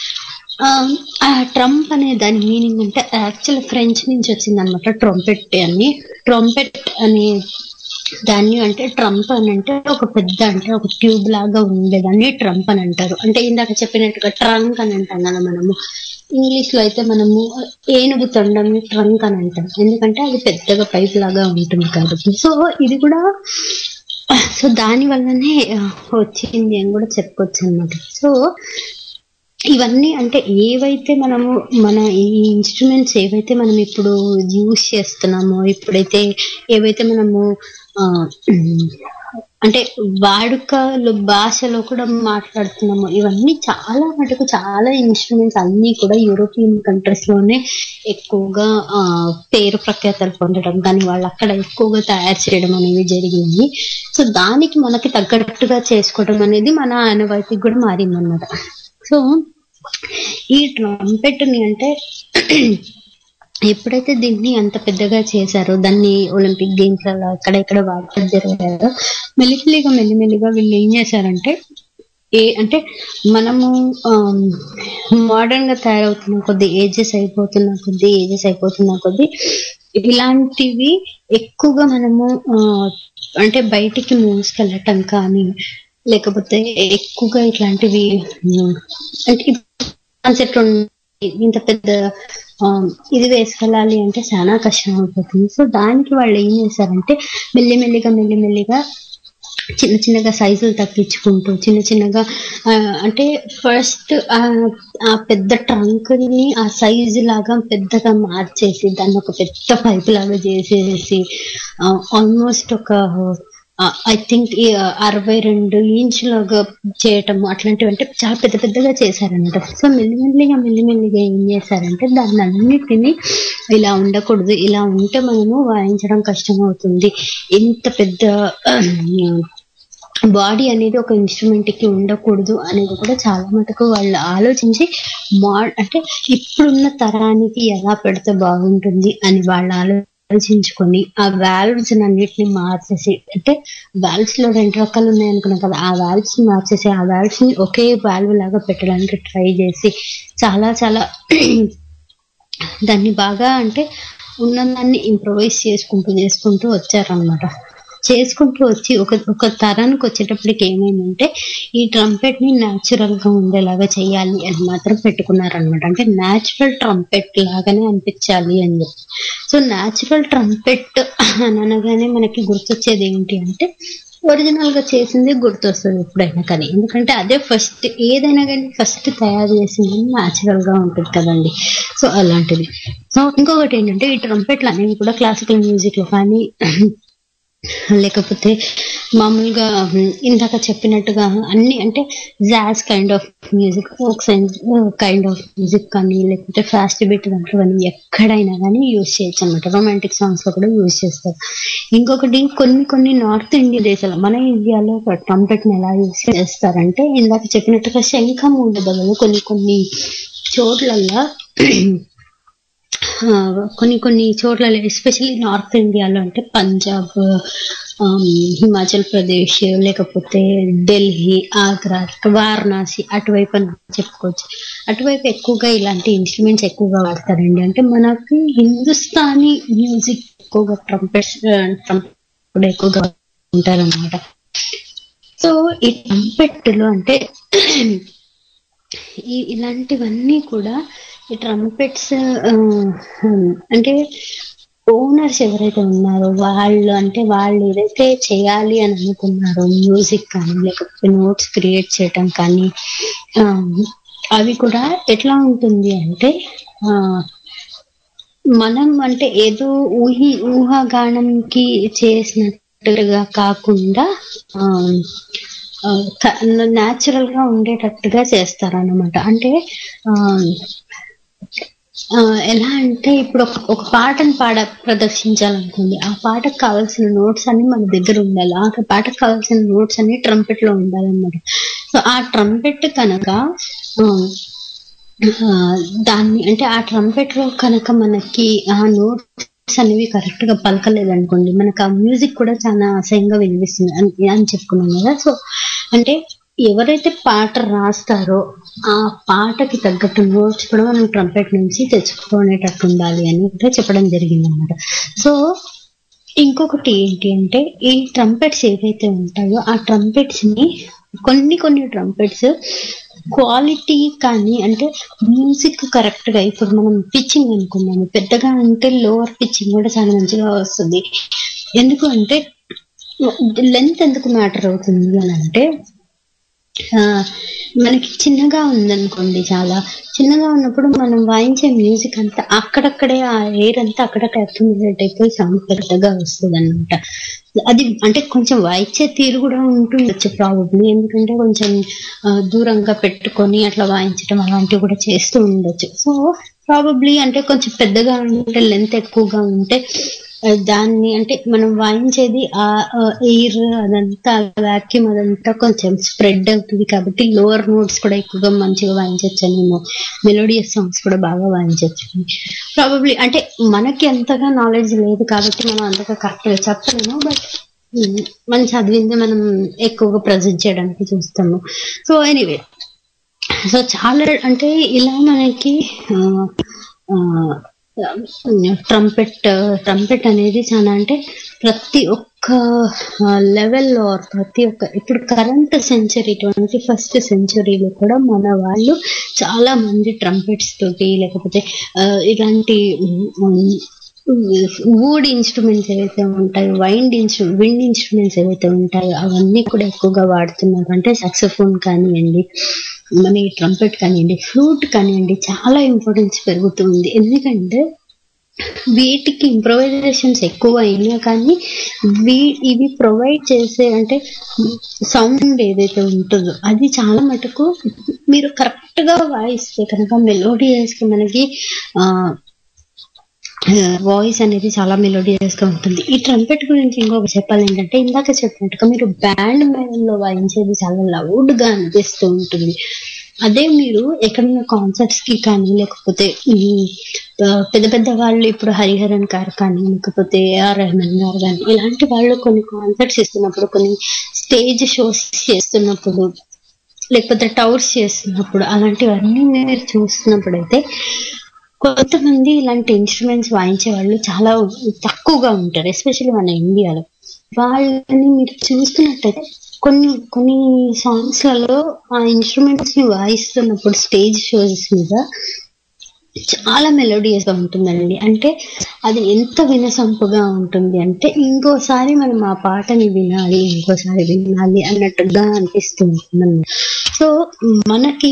ఆ ట్రంప్ అనే దాని మీనింగ్ అంటే యాక్చువల్ ఫ్రెంచ్ నుంచి వచ్చింది అనమాట ట్రంపెట్ అని ట్రంపెట్ అనే దాన్ని అంటే ట్రంప్ అని అంటే ఒక పెద్ద అంటే ఒక ట్యూబ్ లాగా ఉండేదాన్ని ట్రంప్ అని అంటారు అంటే ఇందాక చెప్పినట్టుగా ట్రంక్ అని అంటాం కదా మనము ఇంగ్లీష్ లో అయితే మనము ఏనుగు తొండం ట్రంక్ అని అంటాం ఎందుకంటే అది పెద్దగా పైప్ లాగా ఉంటుంది కాబట్టి సో ఇది కూడా సో దాని వల్లనే ఆ, వచ్చింది అని కూడా చెప్పుకోవచ్చు అనమాట సో ఇవన్నీ అంటే ఏవైతే మనము మన ఈ ఇన్స్ట్రుమెంట్స్ ఏవైతే మనం ఇప్పుడు యూజ్ చేస్తున్నామో ఇప్పుడైతే ఏవైతే మనము ఆ, అంటే వాడుకలో భాషలో కూడా మాట్లాడుతున్నామో ఇవన్నీ చాలా మటుకు చాలా ఇన్స్ట్రుమెంట్స్ అన్ని కూడా యూరోపియన్ కంట్రీస్ లోనే ఎక్కువగా ఆ, పేరు ప్రఖ్యాతలు పొందడం కానీ వాళ్ళు అక్కడ ఎక్కువగా తయారు చేయడం అనేవి జరిగింది సో దానికి మనకి తగ్గట్టుగా చేసుకోవడం అనేది మన ఆనవాయితీకి కూడా మారిందన్నమాట సో ఈ ట్రంపెట్ ని అంటే ఎప్పుడైతే దీన్ని అంత పెద్దగా చేశారో దాన్ని ఒలింపిక్ గేమ్స్ అలా అక్కడ ఇక్కడ వాడటం జరిగారో మెల్లిమెల్లిగా మెల్లిమెల్లిగా వీళ్ళు ఏం చేశారంటే ఏ అంటే మనము మోడర్న్ గా తయారవుతున్న కొద్ది ఏజెస్ అయిపోతున్న కొద్ది ఏజెస్ అయిపోతున్న కొద్ది ఇలాంటివి ఎక్కువగా మనము ఆ, అంటే బయటికి మోసుకెళ్ళటం కానీ లేకపోతే ఎక్కువగా ఇట్లాంటివి ఉమ్, అంటే కాన్సెప్ట్ ఇంత పెద్ద ఆ, ఇది వేసుకెళ్ళాలి అంటే చాలా కష్టం అయిపోతుంది సో దానికి వాళ్ళు ఏం చేశారంటే మెల్లిమెల్లిగా మెల్లిమెల్లిగా చిన్న చిన్నగా సైజులు తగ్గించుకుంటూ చిన్న చిన్నగా ఆ, అంటే ఫస్ట్ ఆ పెద్ద ట్రంక్ ని ఆ సైజు లాగా పెద్దగా మార్చేసి దాన్ని ఒక పెద్ద పైప్ లాగా చేసేసి ఆల్మోస్ట్ ఒక ఐ థింక్ అరవై రెండు ఇంచులాగా చేయటం అట్లాంటివి అంటే చాలా పెద్ద పెద్దగా చేశారనమాట సో మెల్లిమెల్లిగా మెల్లిమెల్లిగా ఏం చేశారంటే దాన్ని అన్నిటిని ఇలా ఉండకూడదు ఇలా ఉంటే మనము వాయించడం కష్టం అవుతుంది ఇంత పెద్ద బాడీ అనేది ఒక ఇన్స్ట్రుమెంట్ కి ఉండకూడదు అనేది కూడా చాలా మటుకు వాళ్ళు ఆలోచించి మా అంటే ఇప్పుడున్న తరానికి ఎలా పెడితే బాగుంటుంది అని వాళ్ళు ఆలోచించుకొని ఆ వాల్వ్స్ అన్నిటిని మార్చేసి అంటే వాల్వ్స్ లో రెండు రకాలు ఉన్నాయి అనుకున్నాం కదా ఆ వాల్వ్స్ ని మార్చేసి ఆ వాల్వ్స్ ని ఒకే వాల్వ్ లాగా పెట్టడానికి ట్రై చేసి చాలా చాలా దాన్ని బాగా అంటే ఉన్నదాన్ని ఇంప్రొవైజ్ చేసుకుంటూ చేసుకుంటూ వచ్చారనమాట చేసుకుంటూ వచ్చి ఒక ఒక తరానికి వచ్చేటప్పటికి ఏమైందంటే ఈ ట్రంపెట్ ని న్యాచురల్ గా ఉండేలాగా చేయాలి అని మాత్రం పెట్టుకున్నారనమాట అంటే న్యాచురల్ ట్రంపెట్ లాగానే అనిపించాలి అని చెప్పి సో న్యాచురల్ ట్రంపెట్ అని అనగానే మనకి గుర్తొచ్చేది ఏంటి అంటే ఒరిజినల్ గా చేసింది గుర్తొస్తుంది ఎప్పుడైనా కానీ ఎందుకంటే అదే ఫస్ట్ ఏదైనా కానీ ఫస్ట్ తయారు చేసింది న్యాచురల్ గా ఉంటుంది కదండి సో అలాంటిది సో ఇంకొకటి ఏంటంటే ఈ ట్రంపెట్లు అనేవి కూడా క్లాసికల్ మ్యూజిక్ లో కానీ లేకపోతే మామూలుగా ఉమ్, ఇందాక చెప్పినట్టుగా అన్ని అంటే jazz kind of music folk kind of music కానీ లేకపోతే ఫాస్ట్ బీట్ దాంట్లో కానీ ఎక్కడైనా కానీ యూజ్ చేయొచ్చు అనమాట రొమాంటిక్ సాంగ్స్ లో కూడా యూజ్ చేస్తారు ఇంకొకటి కొన్ని కొన్ని నార్త్ ఇండియా దేశాలు మన ఇండియాలో ట్రంపెట్ ని ఎలా యూజ్ చేస్తారంటే ఇందాక చెప్పినట్టుగా శంఖం ఉండే బదులు కొన్ని కొన్ని చోట్లల్లో ఆ, కొన్ని కొన్ని చోట్ల ఎస్పెషల్లీ నార్త్ ఇండియాలో అంటే పంజాబ్ ఆమ్, హిమాచల్ ప్రదేశ్ లేకపోతే ఢిల్లీ ఆగ్రా వారణాసి అటువైపు అని చెప్పుకోవచ్చు అటువైపు ఎక్కువగా ఇలాంటి ఇన్స్ట్రుమెంట్స్ ఎక్కువగా వాడతారండి అంటే మనకి హిందుస్థానీ మ్యూజిక్ ఎక్కువగా ట్రంపెట్స్ ట్రంపెట్ ఎక్కువగా ఉంటారన్నమాట సో ఈ ట్రంపెట్లో అంటే ఈ ఇలాంటివన్నీ కూడా ఈ ట్రంపెట్స్ అంటే ఓనర్స్ ఎవరైతే ఉన్నారో వాళ్ళు అంటే వాళ్ళు ఏదైతే చేయాలి అని అనుకున్నారో మ్యూజిక్ కానీ లేకపోతే నోట్స్ క్రియేట్ చేయటం కానీ ఆ, అవి కూడా ఎట్లా ఉంటుంది అంటే ఆ, మనం అంటే ఏదో ఊహి ఊహాగానంకి చేసినట్టుగా కాకుండా న్యాచురల్ గా ఉండేటట్టుగా చేస్తారన్నమాట అంటే ఆ, ఆ, ఎలా అంటే ఇప్పుడు ఒక ఒక పాటను పాడ ప్రదర్శించాలనుకోండి ఆ పాటకు కావాల్సిన నోట్స్ అన్ని మన దగ్గర ఉండాలి ఆ పాటకు కావాల్సిన నోట్స్ అన్ని ట్రంపెట్ లో ఉండాలన్నమాట సో ఆ ట్రంపెట్ కనుక ఆ, ఆ, దాన్ని అంటే ఆ ట్రంపెట్ లో కనుక మనకి ఆ నోట్స్ అనేవి కరెక్ట్ గా పలకలేదు అనుకోండి మనకు ఆ మ్యూజిక్ కూడా చాలా అసహ్యంగా వినిపిస్తుంది అని అని చెప్పుకున్నాం కదా సో అంటే ఎవరైతే పాట రాస్తారో ఆ పాటకి తగ్గట్టు నోట్స్ కూడా మనం ట్రంపెట్ నుంచి తెచ్చుకునేటట్టు ఉండాలి అని కూడా చెప్పడం జరిగింది అనమాట సో ఇంకొకటి ఏంటి అంటే ఈ ట్రంపెట్స్ ఏవైతే ఉంటాయో ఆ ట్రంపెట్స్ ని కొన్ని కొన్ని ట్రంపెట్స్ క్వాలిటీ కానీ అంటే మ్యూజిక్ కరెక్ట్ గా ఇప్పుడు మనం పిచ్చింగ్ అనుకున్నాము పెద్దగా అంటే లోవర్ పిచ్చింగ్ కూడా చాలా మంచిగా వస్తుంది ఎందుకు అంటే లెంత్ ఎందుకు మ్యాటర్ అవుతుంది అని అంటే ఆ, మనకి చిన్నగా ఉందనుకోండి చాలా చిన్నగా ఉన్నప్పుడు మనం వాయించే మ్యూజిక్ అంతా అక్కడక్కడే ఆ ఎయిర్ అంతా అక్కడక్కడ అక్యుమిలేట్ అయిపోయి సౌండ్ పెద్దగా వస్తుంది అనమాట అది అంటే కొంచెం వాయించే తీరు కూడా ఉంటుండొచ్చు ప్రాబబ్లీ ఎందుకంటే కొంచెం ఆ, దూరంగా పెట్టుకొని అట్లా వాయించడం అలాంటివి కూడా చేస్తూ ఉండొచ్చు సో ప్రాబబ్లీ అంటే కొంచెం పెద్దగా ఉంటే లెంత్ ఎక్కువగా ఉంటే ఆ, దాన్ని అంటే మనం వాయించేది ఆ ఎయిర్ అదంతా వాక్యూమ్ అదంతా కొంచెం స్ప్రెడ్ అవుతుంది కాబట్టి లోవర్ నోట్స్ కూడా ఎక్కువగా మంచిగా వాయించవచ్చు మేము మెలోడియస్ సాంగ్స్ కూడా బాగా వాయించవచ్చు ప్రాబబ్లీ అంటే మనకి అంతగా నాలెడ్జ్ లేదు కాబట్టి మనం అంతగా కరెక్ట్ గా చెప్పలేము బట్ మనం చదివింది మనం ఎక్కువగా ప్రజెంట్ చేయడానికి చూస్తాము సో ఎనీవే సో చాలా అంటే ఇలా మనకి ట్రంపెట్ ట్రంపెట్ అనేది చాలా అంటే ప్రతి ఒక్క లెవెల్లో ప్రతి ఒక్క ఇప్పుడు కరెంట్ సెంచరీ ట్వంటీ ఫస్ట్ సెంచరీలో కూడా మన వాళ్ళు చాలా మంది ట్రంపెట్స్ తోటి లేకపోతే ఆ, ఇలాంటి వూడ్ ఇన్స్ట్రుమెంట్స్ ఏవైతే ఉంటాయో వైండ్ ఇన్స్ట్రు విండ్ ఇన్స్ట్రుమెంట్స్ ఏవైతే ఉంటాయో అవన్నీ కూడా ఎక్కువగా వాడుతున్నారు అంటే సాక్సోఫోన్ కానివ్వండి మన ట్రంపెట్ కానివ్వండి ఫ్లూట్ కానివ్వండి చాలా ఇంపార్టెన్స్ పెరుగుతుంది ఎందుకంటే వీటికి ఇంప్రొవైజేషన్స్ ఎక్కువ అయినా కానీ వీ ఇవి ప్రొవైడ్ చేసే అంటే సౌండ్ ఏదైతే ఉంటుందో అది చాలా మటుకు మీరు కరెక్ట్ గా వాయిస్తే కనుక మెలోడియస్ కి మనకి ఆ వాయిస్ అనేది చాలా మెలోడియస్ గా ఉంటుంది ఈ ట్రంపెట్ గురించి ఇంకొక చెప్పాలి ఏంటంటే ఇందాక చెప్పినట్టుగా మీరు బ్యాండ్ మేళంలో వాయించేది చాలా లౌడ్ గా అనిపిస్తూ ఉంటుంది అదే మీరు ఎక్కడైనా కాన్సర్ట్స్ కి కానీ లేకపోతే ఉమ్, ఆ, పెద్ద పెద్ద వాళ్ళు ఇప్పుడు హరిహరన్ గారు కానీ లేకపోతే ఏఆర్ రెహమాన్ గారు కానీ ఇలాంటి వాళ్ళు కొన్ని కాన్సర్ట్స్ ఇస్తున్నప్పుడు కొన్ని స్టేజ్ షోస్ చేస్తున్నప్పుడు లేకపోతే టవర్స్ చేస్తున్నప్పుడు అలాంటివన్నీ మీరు చూస్తున్నప్పుడు అయితే కొంతమంది ఇలాంటి ఇన్స్ట్రుమెంట్స్ వాయించే వాళ్ళు చాలా తక్కువగా ఉంటారు ఎస్పెషల్లీ మన ఇండియాలో వాళ్ళని మీరు చూస్తున్నట్టయితే కొన్ని కొన్ని సాంగ్స్ లలో ఆ ఇన్స్ట్రుమెంట్స్ ని వాయిస్తున్నప్పుడు స్టేజ్ షోస్ మీద చాలా మెలోడియస్ గా ఉంటుందండి అంటే అది ఎంత వినసంపుగా ఉంటుంది అంటే ఇంకోసారి మనం ఆ పాటని వినాలి ఇంకోసారి వినాలి అన్నట్టుగా అనిపిస్తూ ఉంటుంది సో మనకి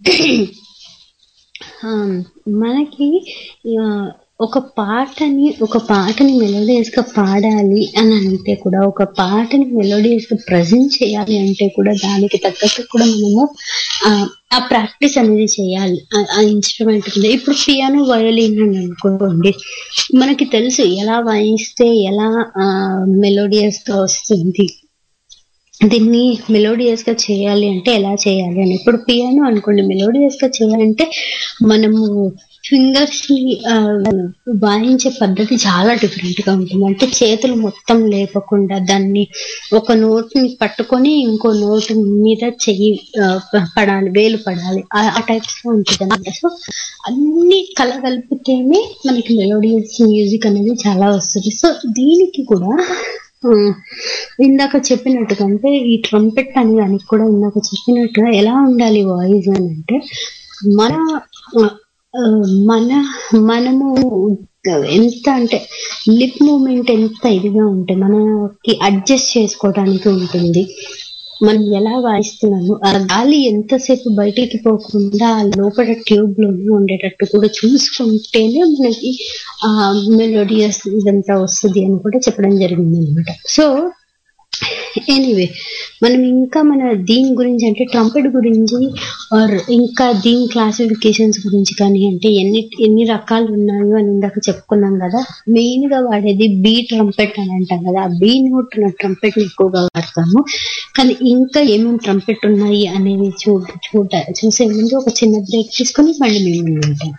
ఆ, మనకి ఆ, ఒక పాటని ఒక పాటని మెలోడియస్ గా పాడాలి అని అంటే కూడా ఒక పాటని మెలోడియస్ గా ప్రజెంట్ చేయాలి అంటే కూడా దానికి తగ్గట్టు కూడా మనము ఆ, ఆ ప్రాక్టీస్ అనేది చేయాలి ఆ- ఆ ఇన్స్ట్రుమెంట్ మీద ఇప్పుడు పియానో వయోలిన్ అని అనుకోండి మనకి తెలుసు ఎలా వాయిస్తే ఎలా మెలోడియస్ గా వస్తుంది దీన్ని మెలోడియస్ గా చేయాలి అంటే ఎలా చేయాలి అని ఇప్పుడు పియానో అనుకోండి మెలోడియస్ గా చేయాలంటే మనము ఫింగర్స్ ని ఆ, వాయించే పద్ధతి చాలా డిఫరెంట్ గా ఉంటుంది అంటే చేతులు మొత్తం లేపకుండా దాన్ని ఒక నోట్ ని పట్టుకొని ఇంకో నోట్ మీద చెయ్యి ఆ, ప- పడాలి వేలు పడాలి ఆ టైప్స్ లో ఉంటుంది అనమాట సో అన్ని కలగలిపితేనే మనకి మెలోడియస్ మ్యూజిక్ అనేది చాలా వస్తుంది సో దీనికి కూడా ఆ, ఇందాక చెప్పినట్టుగా అంటే ఈ ట్రంపెట్ అని దానికి కూడా ఇందాక చెప్పినట్టుగా ఎలా ఉండాలి వాయిస్ అని అంటే మన ఆ, ఆ, మన మనము ఎంత అంటే లిప్ మూమెంట్ ఎంత ఇదిగా ఉంటే మనకి అడ్జస్ట్ చేసుకోవడానికి ఉంటుంది మనం ఎలా వాయిస్తున్నాము ఆ గాలి ఎంతసేపు బయటికి పోకుండా ఆ లోపల ట్యూబ్ లోనే ఉండేటట్టు కూడా చూసుకుంటేనే మనకి ఆ మెలోడియస్ ఇదంతా వస్తుంది అని కూడా చెప్పడం జరిగింది అనమాట సో ఎనీవే మనం ఇంకా మన దీని గురించి అంటే ట్రంపెట్ గురించి ఆర్ ఇంకా దీని క్లాసిఫికేషన్స్ గురించి కానీ అంటే ఎన్ని ఎన్ని రకాలు ఉన్నాయో అని ఇందాక చెప్పుకున్నాం కదా మెయిన్ గా వాడేది బీ ట్రంపెట్ అని అంటాం కదా ఆ బీ నోట్ ఉన్న ట్రంపెట్ ఎక్కువగా వాడతాము కానీ ఇంకా ఏమేమి ట్రంపెట్ ఉన్నాయి అనేది చూ చూడ చూసే ముందు ఒక చిన్న బ్రేక్ తీసుకొని మళ్ళీ మేము ముందు ఉంటాం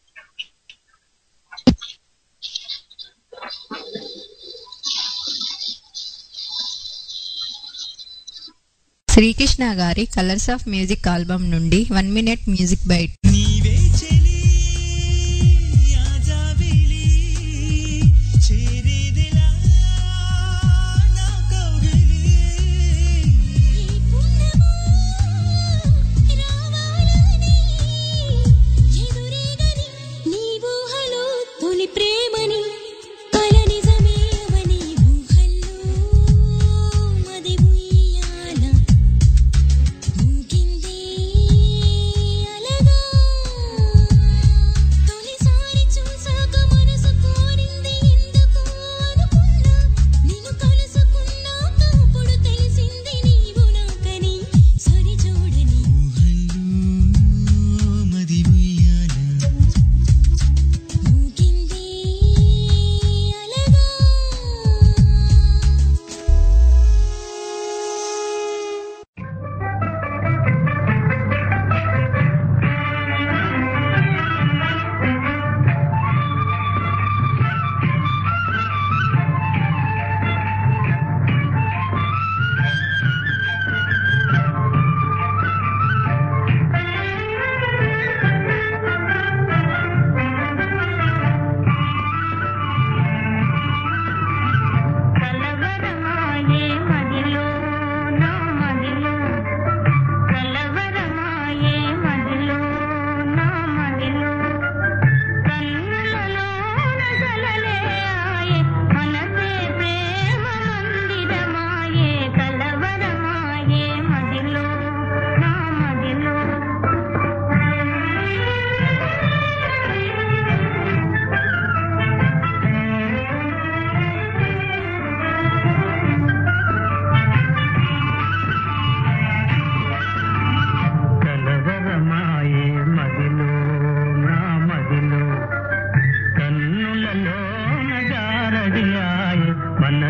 శ్రీకృష్ణ గారి కలర్స్ ఆఫ్ మ్యూజిక్ ఆల్బమ్ నుండి వన్ మినిట్ మ్యూజిక్ బైట్ నీవే చెలి ఆజావిలి చేరేదిలా నా కౌగిలి తొలి ప్రేమని కల నిజమేవని ఊహల్లో మది ఉయ్యాల ఊగిందే అలగా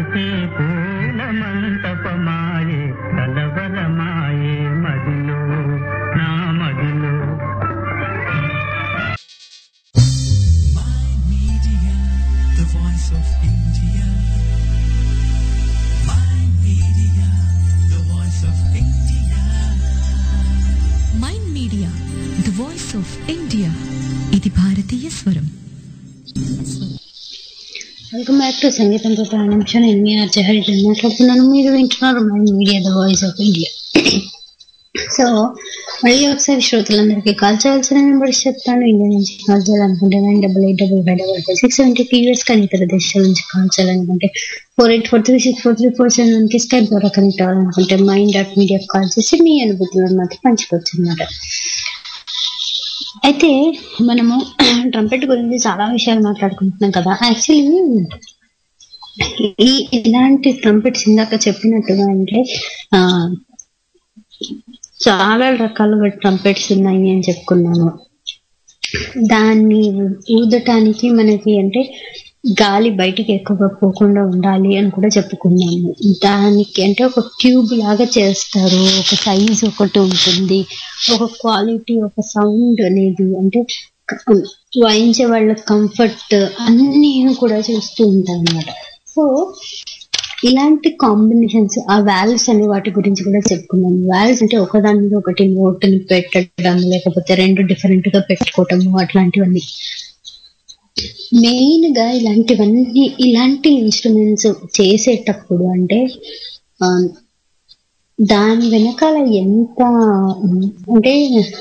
విరిసే పూల మంటపమాయే కలవరమాయే మదిలో నా మదిలో The voice of India. My media, the voice of India. Mind media the voice of India ఇది భారతీయ స్వరం వెల్కమ్ బ్యాక్ టు సంగీతంతో ప్రారంభించిన ఎన్వీఆర్ జహరి మాట్లాడుతున్నాను మీరు వింటున్నారు my media the voice of India so మళ్ళీ ఒకసారి శ్రోతలందరికీ కాల్ చేయాల్సిన నెంబర్స్ చెప్తాను ఇండియా నుంచి కాల్ చేయాలనుకుంటే nine double eight double five double five six seventy US కానీ ఇతర దేశాల నుంచి కాల్ చేయాలనుకుంటే four eight four three six four three four seven కి స్కైప్ ద్వారా కనెక్ట్ అవ్వాలనుకుంటే మైండ్ డాట్ మీడియా కాల్ చేసి మీ అనుభూతులను మాత్రం పంచుకోవచ్చు అనమాట అయితే మనము ట్రంపెట్ గురించి చాలా విషయాలు మాట్లాడుకుంటున్నాం కదా యాక్చువల్లీ ఈ ఇలాంటి ట్రంపెట్స్ ఇందాక చెప్పినట్టుగా అంటే ఆ చాలా రకాలుగా ట్రంపెట్స్ ఉన్నాయి అని చెప్పుకున్నాను దాన్ని ఊదటానికి మనకి అంటే గాలి బయటికి ఎక్కువగా పోకుండా ఉండాలి అని కూడా చెప్పుకున్నాము దానికి అంటే ఒక ట్యూబ్ లాగా చేస్తారు ఒక సైజ్ ఒకటి ఉంటుంది ఒక క్వాలిటీ ఒక సౌండ్ అనేది అంటే క- వాయించే వాళ్ళ కంఫర్ట్ అన్ని కూడా చూస్తూ ఉంటారు అనమాట సో ఇలాంటి కాంబినేషన్స్ ఆ వాల్వ్స్ అనే వాటి గురించి కూడా చెప్పుకున్నాం వాల్వ్స్ అంటే ఒకదాని మీద ఒకటి నోట్ని పెట్టడం లేకపోతే రెండు డిఫరెంట్ గా పెట్టుకోవటము అట్లాంటివన్నీ మెయిన్ గా ఇలాంటివన్నీ ఇలాంటి ఇన్స్ట్రుమెంట్స్ చేసేటప్పుడు అంటే ఆ, దాని వెనకాల ఎంత ఉమ్, అంటే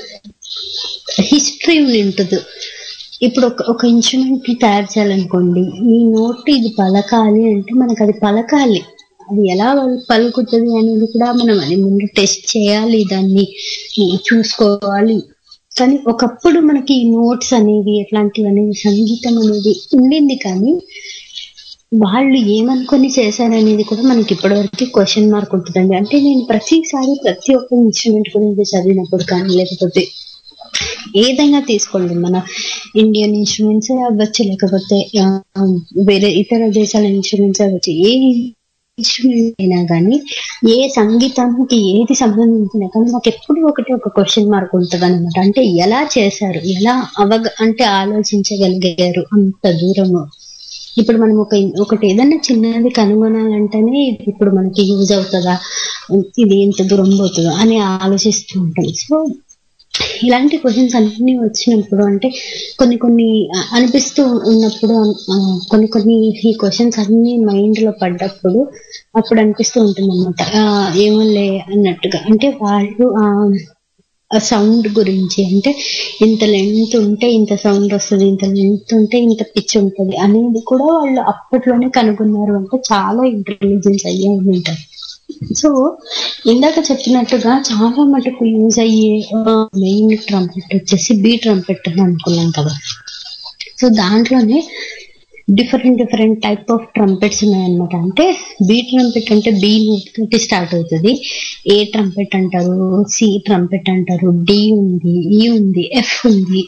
హిస్టరీ ఉంటుంది ఇప్పుడు ఒక ఒక ఇన్స్ట్రుమెంట్ ని తయారు చేయాలనుకోండి ఈ నోట్ ఇది పలకాలి అంటే మనకు అది పలకాలి అది ఎలా పలు- పలుకుతుంది అనేది కూడా మనం అది ముందు టెస్ట్ చేయాలి దాన్ని చూసుకోవాలి కానీ ఒకప్పుడు మనకి ఈ నోట్స్ అనేవి ఎట్లాంటివి అనేవి సంగీతం అనేది ఉండింది కానీ వాళ్ళు ఏమనుకొని చేశారనేది కూడా మనకి ఇప్పటివరకు క్వశ్చన్ మార్క్ ఉంటుందండి అంటే నేను ప్రతిసారి ప్రతి ఒక్క ఇన్స్ట్రుమెంట్ గురించి చదివినప్పుడు కానీ లేకపోతే ఏదైనా తీసుకోండి మన ఇండియన్ ఇన్స్ట్రుమెంట్స్ అవ్వచ్చు లేకపోతే ఆ, వేరే ఇతర దేశాల ఇన్స్ట్రుమెంట్స్ అవ్వచ్చు ఏ ఇన్స్ట్రుమెంట్ అయినా కానీ ఏ సంగీతానికి ఏది సంబంధించినా కానీ నాకు ఎప్పుడు ఒకటి ఒక క్వశ్చన్ మార్క్ ఉంటుంది అనమాట అంటే ఎలా చేశారు ఎలా అవగ అంటే ఆలోచించగలిగారు అంత దూరము ఇప్పుడు మనం ఒక ఒకటి ఏదైనా చిన్నది కనుగొనాలంటేనే ఇది ఇప్పుడు మనకి యూజ్ అవుతుందా ఇది ఎంత దూరం పోతుందో అని ఆలోచిస్తూ ఉంటాం సో ఇలాంటి క్వశ్చన్స్ అన్ని వచ్చినప్పుడు అంటే కొన్ని కొన్ని అ- అనిపిస్తూ ఉన్నప్పుడు ఆ, కొన్ని కొన్ని ఈ క్వశ్చన్స్ అన్ని మైండ్ లో పడ్డప్పుడు అప్పుడు అనిపిస్తూ ఉంటుంది అనమాట ఏమోలే అన్నట్టుగా అంటే వాళ్ళు ఆ ఆ సౌండ్ గురించి అంటే ఇంత లెంత్ ఉంటే ఇంత సౌండ్ వస్తుంది ఇంత లెంత్ ఉంటే ఇంత పిచ్ ఉంటుంది అనేది కూడా వాళ్ళు అప్పట్లోనే కనుగొన్నారు అంటే చాలా ఇంటెలిజెన్స్ అయ్యే ఉంటారు సో ఇందాక చెప్పినట్టుగా చాలా మటుకు యూజ్ అయ్యే మెయిన్ ట్రంపెట్ వచ్చేసి బీ ట్రంపెట్ అని అనుకున్నాం కదా సో దాంట్లోనే different different type of trumpets ఉన్నాయన్నమాట అంటే బీ ట్రంపెట్ అంటే బీ నోట్ తోటి స్టార్ట్ అవుతుంది ఏ ట్రంపెట్ అంటారు సి ట్రంపెట్ అంటారు డి ఉంది ఈ ఉంది ఎఫ్ ఉంది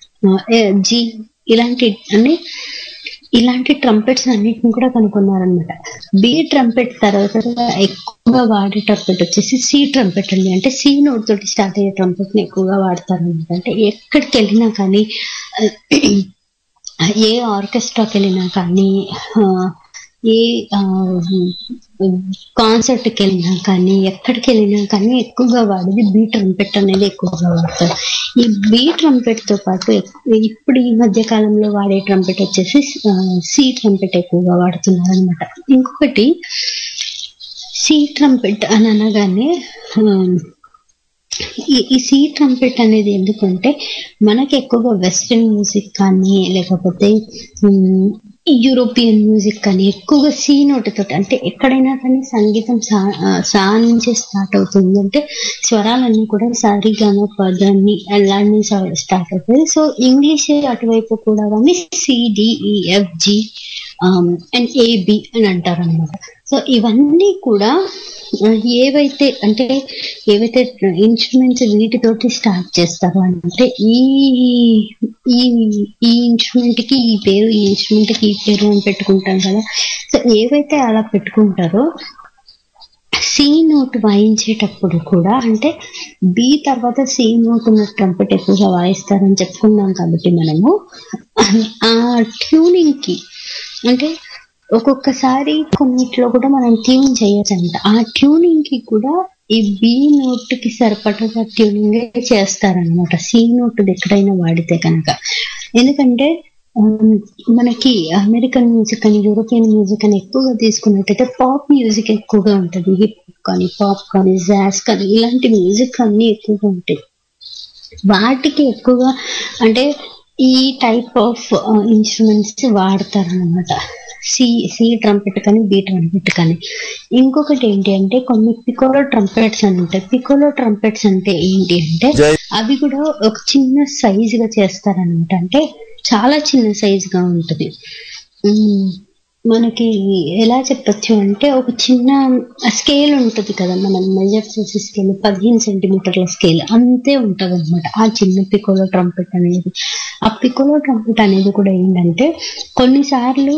జి ఇలాంటి అన్ని ఇలాంటి ట్రంపెట్స్ అన్నిటిని కూడా కనుక్కున్నారనమాట బి ట్రంపెట్ తర్వాత ఎక్కువగా వాడే ట్రంపెట్ వచ్చేసి సి ట్రంపెట్ అండి అంటే సి నోట్ తోటి స్టార్ట్ అయ్యే ట్రంపెట్ ని ఎక్కువగా వాడతారు అనమాట అంటే ఎక్కడికి వెళ్ళినా కానీ ఏ ఆర్కెస్ట్రాకి వెళ్ళినా కానీ ఆ, ఏ కాన్సర్ట్కి వెళ్ళినా కానీ ఎక్కడికి వెళ్ళినా కానీ ఎక్కువగా వాడేది బీ ట్రంపెట్ అనేది ఎక్కువగా వాడతారు ఈ బీ ట్రంపెట్ తో పాటు ఎక్- ఇప్పుడు ఈ మధ్య కాలంలో వాడే ట్రంపెట్ వచ్చేసి సి ట్రంపెట్ ఎక్కువగా వాడుతున్నారు అనమాట ఇంకొకటి సి ట్రంపెట్ అని అనగానే ఆ, ఈ ఈ సీ ట్రంపెట్ అనేది ఎందుకంటే మనకి ఎక్కువగా వెస్ట్రన్ మ్యూజిక్ కానీ లేకపోతే మ్, యూరోపియన్ మ్యూజిక్ కానీ ఎక్కువగా సీ నోటితో అంటే ఎక్కడైనా కానీ సంగీతం సా ఆ, సా నుంచే స్టార్ట్ అవుతుంది అంటే స్వరాలన్నీ కూడా సరిగామ పదాన్ని అలాంటి స్టార్ట్ అవుతుంది సో ఇంగ్లీష్ అటువైపు కూడా కానీ సిడిఈఎఫ్ జి అండ్ ఏబి అని అంటారు అనమాట సో ఇవన్నీ కూడా ఆ, ఏవైతే అంటే ఏవైతే ఇన్స్ట్రుమెంట్స్ వీటితోటి స్టార్ట్ చేస్తారు అంటే ఈ ఈ ఈ ఇన్స్ట్రుమెంట్ కి ఈ పేరు ఈ ఇన్స్ట్రుమెంట్ కి ఈ పేరు అని పెట్టుకుంటాం కదా సో ఏవైతే అలా పెట్టుకుంటారో సి నోట్ వాయించేటప్పుడు కూడా అంటే బి తర్వాత సి నోట్ ఉన్న ట్రంపెట్ ఎక్కువగా వాయిస్తారని చెప్పుకున్నాం కాబట్టి మనము ఆ ట్యూనింగ్ కి అంటే ఒక్కొక్కసారి కొన్నిట్లో కూడా మనం ట్యూన్ చేయొచ్చంట ఆ ట్యూనింగ్ కి కూడా ఈ బి నోట్ కి సరిపడగా ట్యూనింగ్ చేస్తారనమాట సి నోట్ ఎక్కడైనా వాడితే కనుక ఎందుకంటే ఉమ్, మనకి అమెరికన్ మ్యూజిక్ అని యూరోపియన్ మ్యూజిక్ అని ఎక్కువగా తీసుకున్నట్టయితే పాప్ మ్యూజిక్ ఎక్కువగా ఉంటుంది హిప్ కానీ పాప్ కానీ జాస్ కానీ ఇలాంటి మ్యూజిక్ అన్ని ఎక్కువగా ఉంటాయి వాటికి ఎక్కువగా అంటే ఈ టైప్ ఆఫ్ ఇన్స్ట్రుమెంట్స్ వాడతారనమాట సి సి ట్రంపెట్ కానీ బి ట్రంపెట్ కానీ ఇంకొకటి ఏంటి అంటే కొన్ని పికోలో ట్రంపెట్స్ అని ఉంటాయి పికోలో ట్రంపెట్స్ అంటే ఏంటి అంటే అవి కూడా ఒక చిన్న సైజ్ గా చేస్తారనమాట అంటే చాలా చిన్న సైజ్ గా ఉంటుంది ఉమ్, మనకి ఎలా చెప్పొచ్చు అంటే ఒక చిన్న స్కేల్ ఉంటుంది కదా మనం మెజర్ చేసే స్కేల్ పదిహేను సెంటీమీటర్ల స్కేల్ అంతే ఉంటది అనమాట ఆ చిన్న పికోలో ట్రంపెట్ అనేది ఆ పికోలో ట్రంపెట్ అనేది కూడా ఏంటంటే కొన్నిసార్లు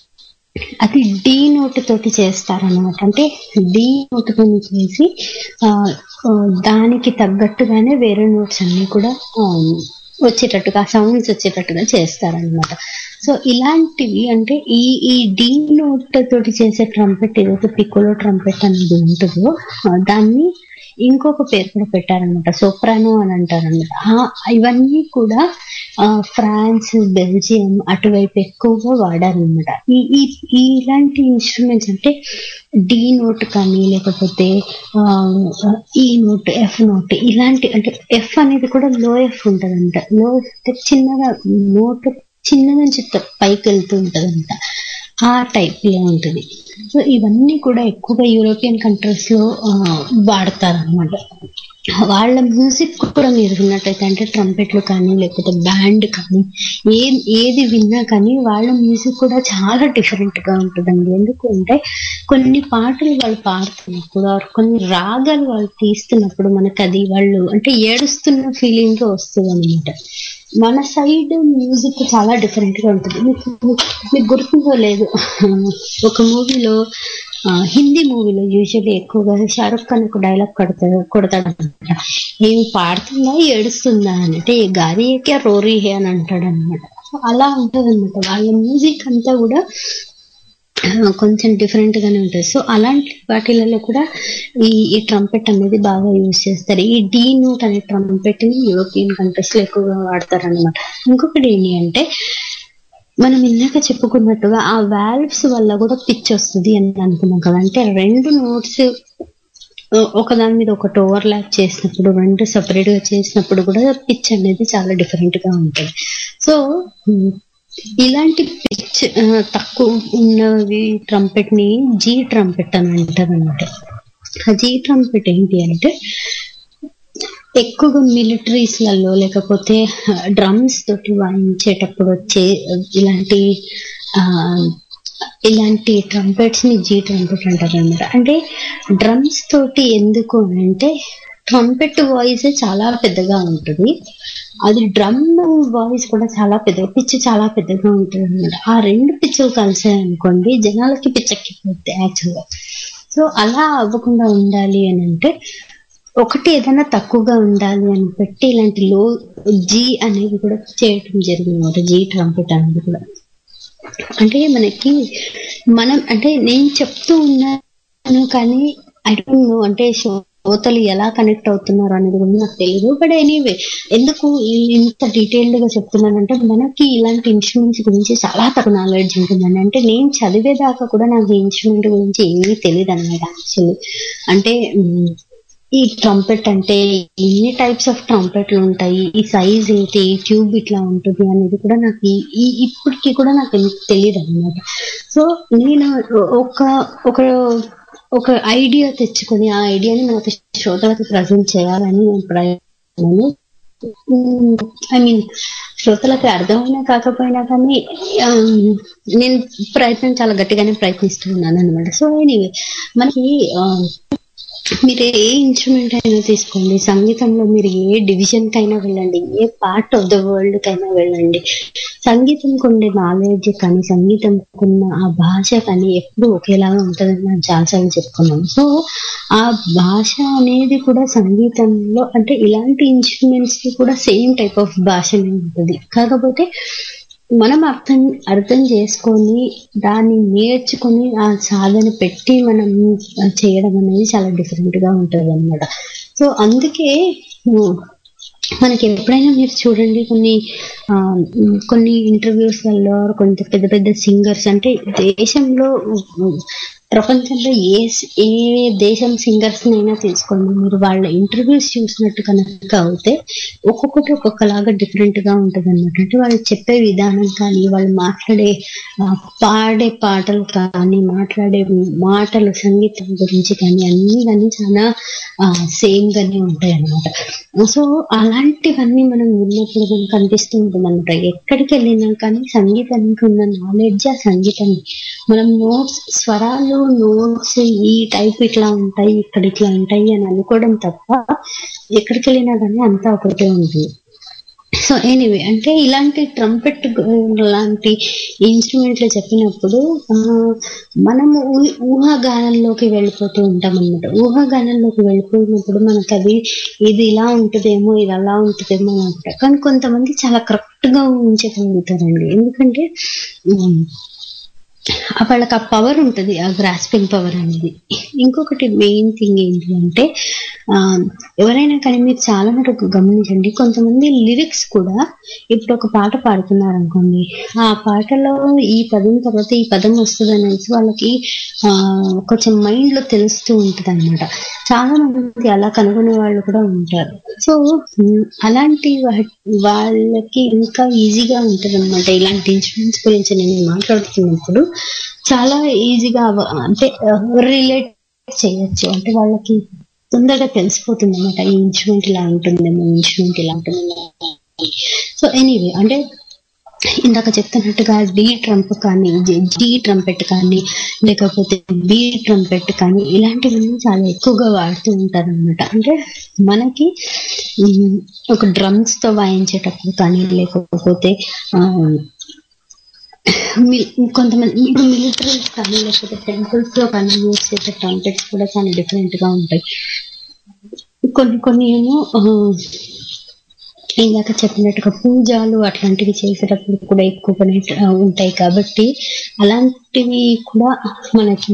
అది డి నోట్ తోటి చేస్తారనమాట అంటే డి నోట్ తోని చేసి ఆ, ఆ, దానికి తగ్గట్టుగానే వేరే నోట్స్ అన్ని కూడా ఆ, వచ్చేటట్టుగా సౌండ్స్ వచ్చేటట్టుగా చేస్తారనమాట సో ఇలాంటివి అంటే ఈ ఈ డి నోట్ తోటి చేసే ట్రంపెట్ ఏదైతే పికోలో ట్రంపెట్ అనేది ఉంటుందో ఆ, దాన్ని ఇంకొక పేరు కూడా పెట్టారనమాట సోప్రానో అని అంటారనమాట ఇవన్నీ కూడా ఆ, ఫ్రాన్స్ బెల్జియం అటువైపు ఎక్కువగా వాడారనమాట ఈ ఈ ఈ ఇలాంటి ఇన్స్ట్రుమెంట్స్ అంటే డి నోట్ కానీ లేకపోతే ఆ, ఈ నోట్ ఎఫ్ నోట్ ఇలాంటి అంటే ఎఫ్ అనేది కూడా లో ఎఫ్ ఉంటదంట లో ఎఫ్ అంటే చిన్నగా నోట్ చిన్న నుంచి త- పైకి వెళ్తూ ఉంటదంట ఆ టైప్ లో ఉంటుంది సో ఇవన్నీ కూడా ఎక్కువగా యూరోపియన్ కంట్రీస్ లో వాడతారనమాట వాళ్ళ మ్యూజిక్ కూడా మీరు విన్నట్టయితే అంటే ట్రంపెట్లు కానీ లేకపోతే బ్యాండ్ కానీ ఏ ఏది విన్నా కానీ వాళ్ళ మ్యూజిక్ కూడా చాలా డిఫరెంట్ గా ఉంటుందండి ఎందుకు అంటే కొన్ని పాటలు వాళ్ళు పాడుతున్నప్పుడు or కొన్ని రాగాలు వాళ్ళు తీస్తున్నప్పుడు మనకు అది వాళ్ళు అంటే ఏడుస్తున్న ఫీలింగ్ గా వస్తుంది అనమాట మన సైడ్ మ్యూజిక్ చాలా డిఫరెంట్ గా ఉంటుంది మీకు మీకు గుర్తుందో లేదు ఒక మూవీలో హిందీ మూవీలో యూజువల్లీ ఎక్కువగా షారుఖ్ ఖాన్ ఒక డైలాగ్ కొడతాడు కొడతాడు అనమాట ఏమి పాడుతుందా ఏడుస్తుందా అని అంటే "ఏ గారి ఏకే రోరీ హే అని అంటాడు అనమాట అలా ఉంటది అనమాట వాళ్ళ మ్యూజిక్ అంతా కూడా ఆ, కొంచెం డిఫరెంట్ గానే ఉంటుంది సో అలాంటి వాటిలలో కూడా ఈ ఈ ట్రంపెట్ అనేది బాగా యూజ్ చేస్తారు ఈ డీ నోట్ అనే ట్రంపెట్ ని యూరోపియన్ కంట్రీస్ లో ఎక్కువగా వాడతారు అనమాట ఇంకొకటి ఏంటి అంటే మనం ఇందాక చెప్పుకున్నట్టుగా ఆ వాల్వ్స్ వల్ల కూడా పిచ్ వస్తుంది అని అనుకున్నాం కదా అంటే రెండు నోట్స్ ఒక దాని మీద ఒకటి ఓవర్ ల్యాప్ చేసినప్పుడు రెండు సపరేట్ గా చేసినప్పుడు కూడా పిచ్ అనేది చాలా డిఫరెంట్ గా ఉంటుంది సో ఉమ్, ఇలాంటి పిచ్ తక్కువ ఉన్నవి ట్రంపెట్ ని జీ ట్రంపెట్ అని అంటారు అనమాట ఆ జీ ట్రంపెట్ ఏంటి అంటే ఎక్కువగా మిలిటరీస్ లలో లేకపోతే డ్రమ్స్ తోటి వాయించేటప్పుడు వచ్చే ఇలాంటి ఆ ఇలాంటి ట్రంపెట్స్ ని జీ ట్రంపెట్ అంటారు అనమాట అంటే డ్రమ్స్ తోటి ఎందుకు అని అంటే ట్రంపెట్ వాయిస్ చాలా పెద్దగా ఉంటుంది అది డ్రమ్ వాయిస్ కూడా చాలా పెద్దగా పిచ్ చాలా పెద్దగా ఉంటుంది అనమాట ఆ రెండు పిచ్చులు కలిసాయి అనుకోండి జనాలకి పిచ్చెక్కిపోతాయి యాక్చువల్గా సో అలా అవ్వకుండా ఉండాలి అని అంటే ఒకటి ఏదైనా తక్కువగా ఉండాలి అని పెట్టి ఇలాంటి లో జీ అనేది కూడా చేయటం జరిగింది అనమాట జీ ట్రంపెట్ అనేది కూడా అంటే మనకి మనం అంటే నేను చెప్తూ ఉన్నాను కానీ ఐ డోంట్ నో అంటే శ్రోతలు ఎలా కనెక్ట్ అవుతున్నారు అనేది కూడా నాకు తెలియదు బట్ ఎనీవే ఎందుకు ఈ- ఇంత డీటెయిల్డ్ గా చెప్తున్నానంటే మనకి ఇలాంటి ఇన్స్ట్రుమెంట్స్ గురించి చాలా తక్కువ నాలెడ్జ్ ఉంటుందండి అంటే నేను చదివేదాకా కూడా నాకు ఈ ఇన్స్ట్రుమెంట్ గురించి ఏమీ తెలియదు అనమాట యాక్చువల్లీ అంటే ఉమ్, ఈ ట్రంపెట్ అంటే ఎన్ని టైప్స్ ఆఫ్ ట్రంపెట్లు ఉంటాయి ఈ సైజ్ ఏంటి ఈ ట్యూబ్ ఇట్లా ఉంటుంది అనేది కూడా నాకు ఈ- ఈ ఇప్పటికి కూడా నాకు తెలియదు అనమాట సో నేను ఒక ఒక ఒక ఐడియా తెచ్చుకొని ఆ ఐడియాని మనకు శ్రోతలకు ప్రజెంట్ చేయాలని నేను ప్రయత్నం ఐ మీన్ శ్రోతలకు అర్థమైనా కాకపోయినా కానీ ఆ, నేను ప్రయత్నం చాలా గట్టిగానే ప్రయత్నిస్తున్నాను అనమాట సో ఎనీవే మనకి మీరు ఏ ఇన్స్ట్రుమెంట్ అయినా తీసుకోండి సంగీతంలో మీరు ఏ డివిజన్ కైనా వెళ్ళండి ఏ పార్ట్ ఆఫ్ ద వరల్డ్ కైనా వెళ్ళండి సంగీతంకు ఉండే నాలెడ్జ్ కానీ సంగీతంకు ఉన్న ఆ భాష కానీ ఎప్పుడు ఒకేలాగా ఉంటుందని మనం చాలాసార్లు చెప్పుకున్నాం సో ఆ భాష అనేది కూడా సంగీతంలో అంటే ఇలాంటి ఇన్స్ట్రుమెంట్స్ కి కూడా సేమ్ టైప్ ఆఫ్ భాషనే ఉంటుంది కాకపోతే మనం అర్థం అర్థం చేసుకొని దాన్ని నేర్చుకొని ఆ సాధన పెట్టి మనం చేయడం అనేది చాలా డిఫరెంట్ గా ఉంటుంది అనమాట సో అందుకే ఉమ్, మనకి ఎప్పుడైనా మీరు చూడండి కొన్ని ఆ, ఉమ్, కొన్ని ఇంటర్వ్యూస్లలో కొంత పెద్ద పెద్ద సింగర్స్ అంటే దేశంలో ఉమ్, ప్రపంచంలో ఏ ఏ దేశం సింగర్స్ అయినా తీసుకోండి మీరు వాళ్ళ ఇంటర్వ్యూస్ చూసినట్టు కనుక అవుతే ఒక్కొక్కటి ఒక్కొక్కలాగా డిఫరెంట్ గా ఉంటుంది అనమాట అంటే వాళ్ళు చెప్పే విధానం కానీ వాళ్ళు మాట్లాడే ఆ, పాడే పాటలు కానీ మాట్లాడే మాటలు సంగీతం గురించి కానీ అన్ని కానీ చాలా సేమ్ గానే ఉంటాయి అన్నమాట సో అలాంటివన్నీ మనం విన్నప్పుడు మనకు అనిపిస్తూ ఉంటుంది అనమాట ఎక్కడికి వెళ్ళినా కానీ సంగీతానికి ఉన్న నాలెడ్జ్ ఆ సంగీతం మనం నోట్స్ స్వరాలు నోట్స్ ఈ టైప్ ఇట్లా ఉంటాయి ఇక్కడ ఇట్లా ఉంటాయి అని అనుకోవడం తప్ప ఎక్కడికి వెళ్ళినా కానీ అంతా ఒకటే ఉంటుంది సో ఎనీవే అంటే ఇలాంటి ట్రంపెట్ లాంటి ఇన్స్ట్రుమెంట్లు చెప్పినప్పుడు ఆ, మనము ఊ- ఊహాగానంలోకి వెళ్ళిపోతూ ఉంటాం అనమాట ఊహాగానంలోకి వెళ్ళిపోయినప్పుడు మనకు అది ఇది ఇలా ఉంటుందేమో ఇది అలా ఉంటుందేమో అంటారు కానీ కొంతమంది చాలా కరెక్ట్ గా ఉంచగలుగుతారండి ఎందుకంటే ఉమ్, ఆ వాళ్ళకి ఆ పవర్ ఉంటుంది ఆ గ్రాస్పింగ్ పవర్ అనేది ఇంకొకటి మెయిన్ థింగ్ ఏంటి అంటే ఆ, ఎవరైనా కానీ మీరు చాలా మటుకు గమనించండి కొంతమంది లిరిక్స్ కూడా ఇప్పుడు ఒక పాట పాడుతున్నారు అనుకోండి ఆ పాటలో ఈ పదం తర్వాత ఈ పదం వస్తుంది అనేసి వాళ్ళకి ఆ కొంచెం మైండ్ లో తెలుస్తూ ఉంటుంది అనమాట చాలా మంది అలా కనుగొనే వాళ్ళు కూడా ఉంటారు సో ఉమ్, అలాంటి వా- వాళ్ళకి ఇంకా ఈజీగా ఉంటుంది అనమాట ఇలాంటి ఇన్స్ట్రుమెంట్స్ గురించి నేను మాట్లాడుతున్నప్పుడు చాలా ఈజీగా అవ- అంటే రిలేట్ చేయొచ్చు అంటే వాళ్ళకి తొందరగా తెలిసిపోతుంది అనమాట ఈ ఇన్స్ట్రుమెంట్ ఇలా ఉంటుందేమో ఇన్స్ట్రుమెంట్ ఇలా ఉంటుందేమో సో ఎనీవే అంటే ఇందాక చెప్తున్నట్టుగా డి ట్రంప్ కానీ జీ ట్రంపెట్ కానీ లేకపోతే బి ట్రంపెట్ కానీ ఇలాంటివన్నీ చాలా ఎక్కువగా వాడుతూ ఉంటారు అనమాట అంటే మనకి ఉమ్, ఒక డ్రమ్స్ తో వాయించేటప్పుడు కానీ లేకపోతే ఆ, మి- కొంతమంది ఇప్పుడు మిలిటరీస్ కానీ లేకపోతే టెంపుల్స్ లో కానీ యూజ్ చేసే ట్రంపెట్స్ కూడా చాలా డిఫరెంట్ గా ఉంటాయి కొన్ని కొన్ని ఏమో ఆ, ఇందాక చెప్పినట్టుగా పూజలు అట్లాంటివి చేసేటప్పుడు కూడా ఎక్కువగానే ఆ, ఉంటాయి కాబట్టి అలాంటివి కూడా మనకి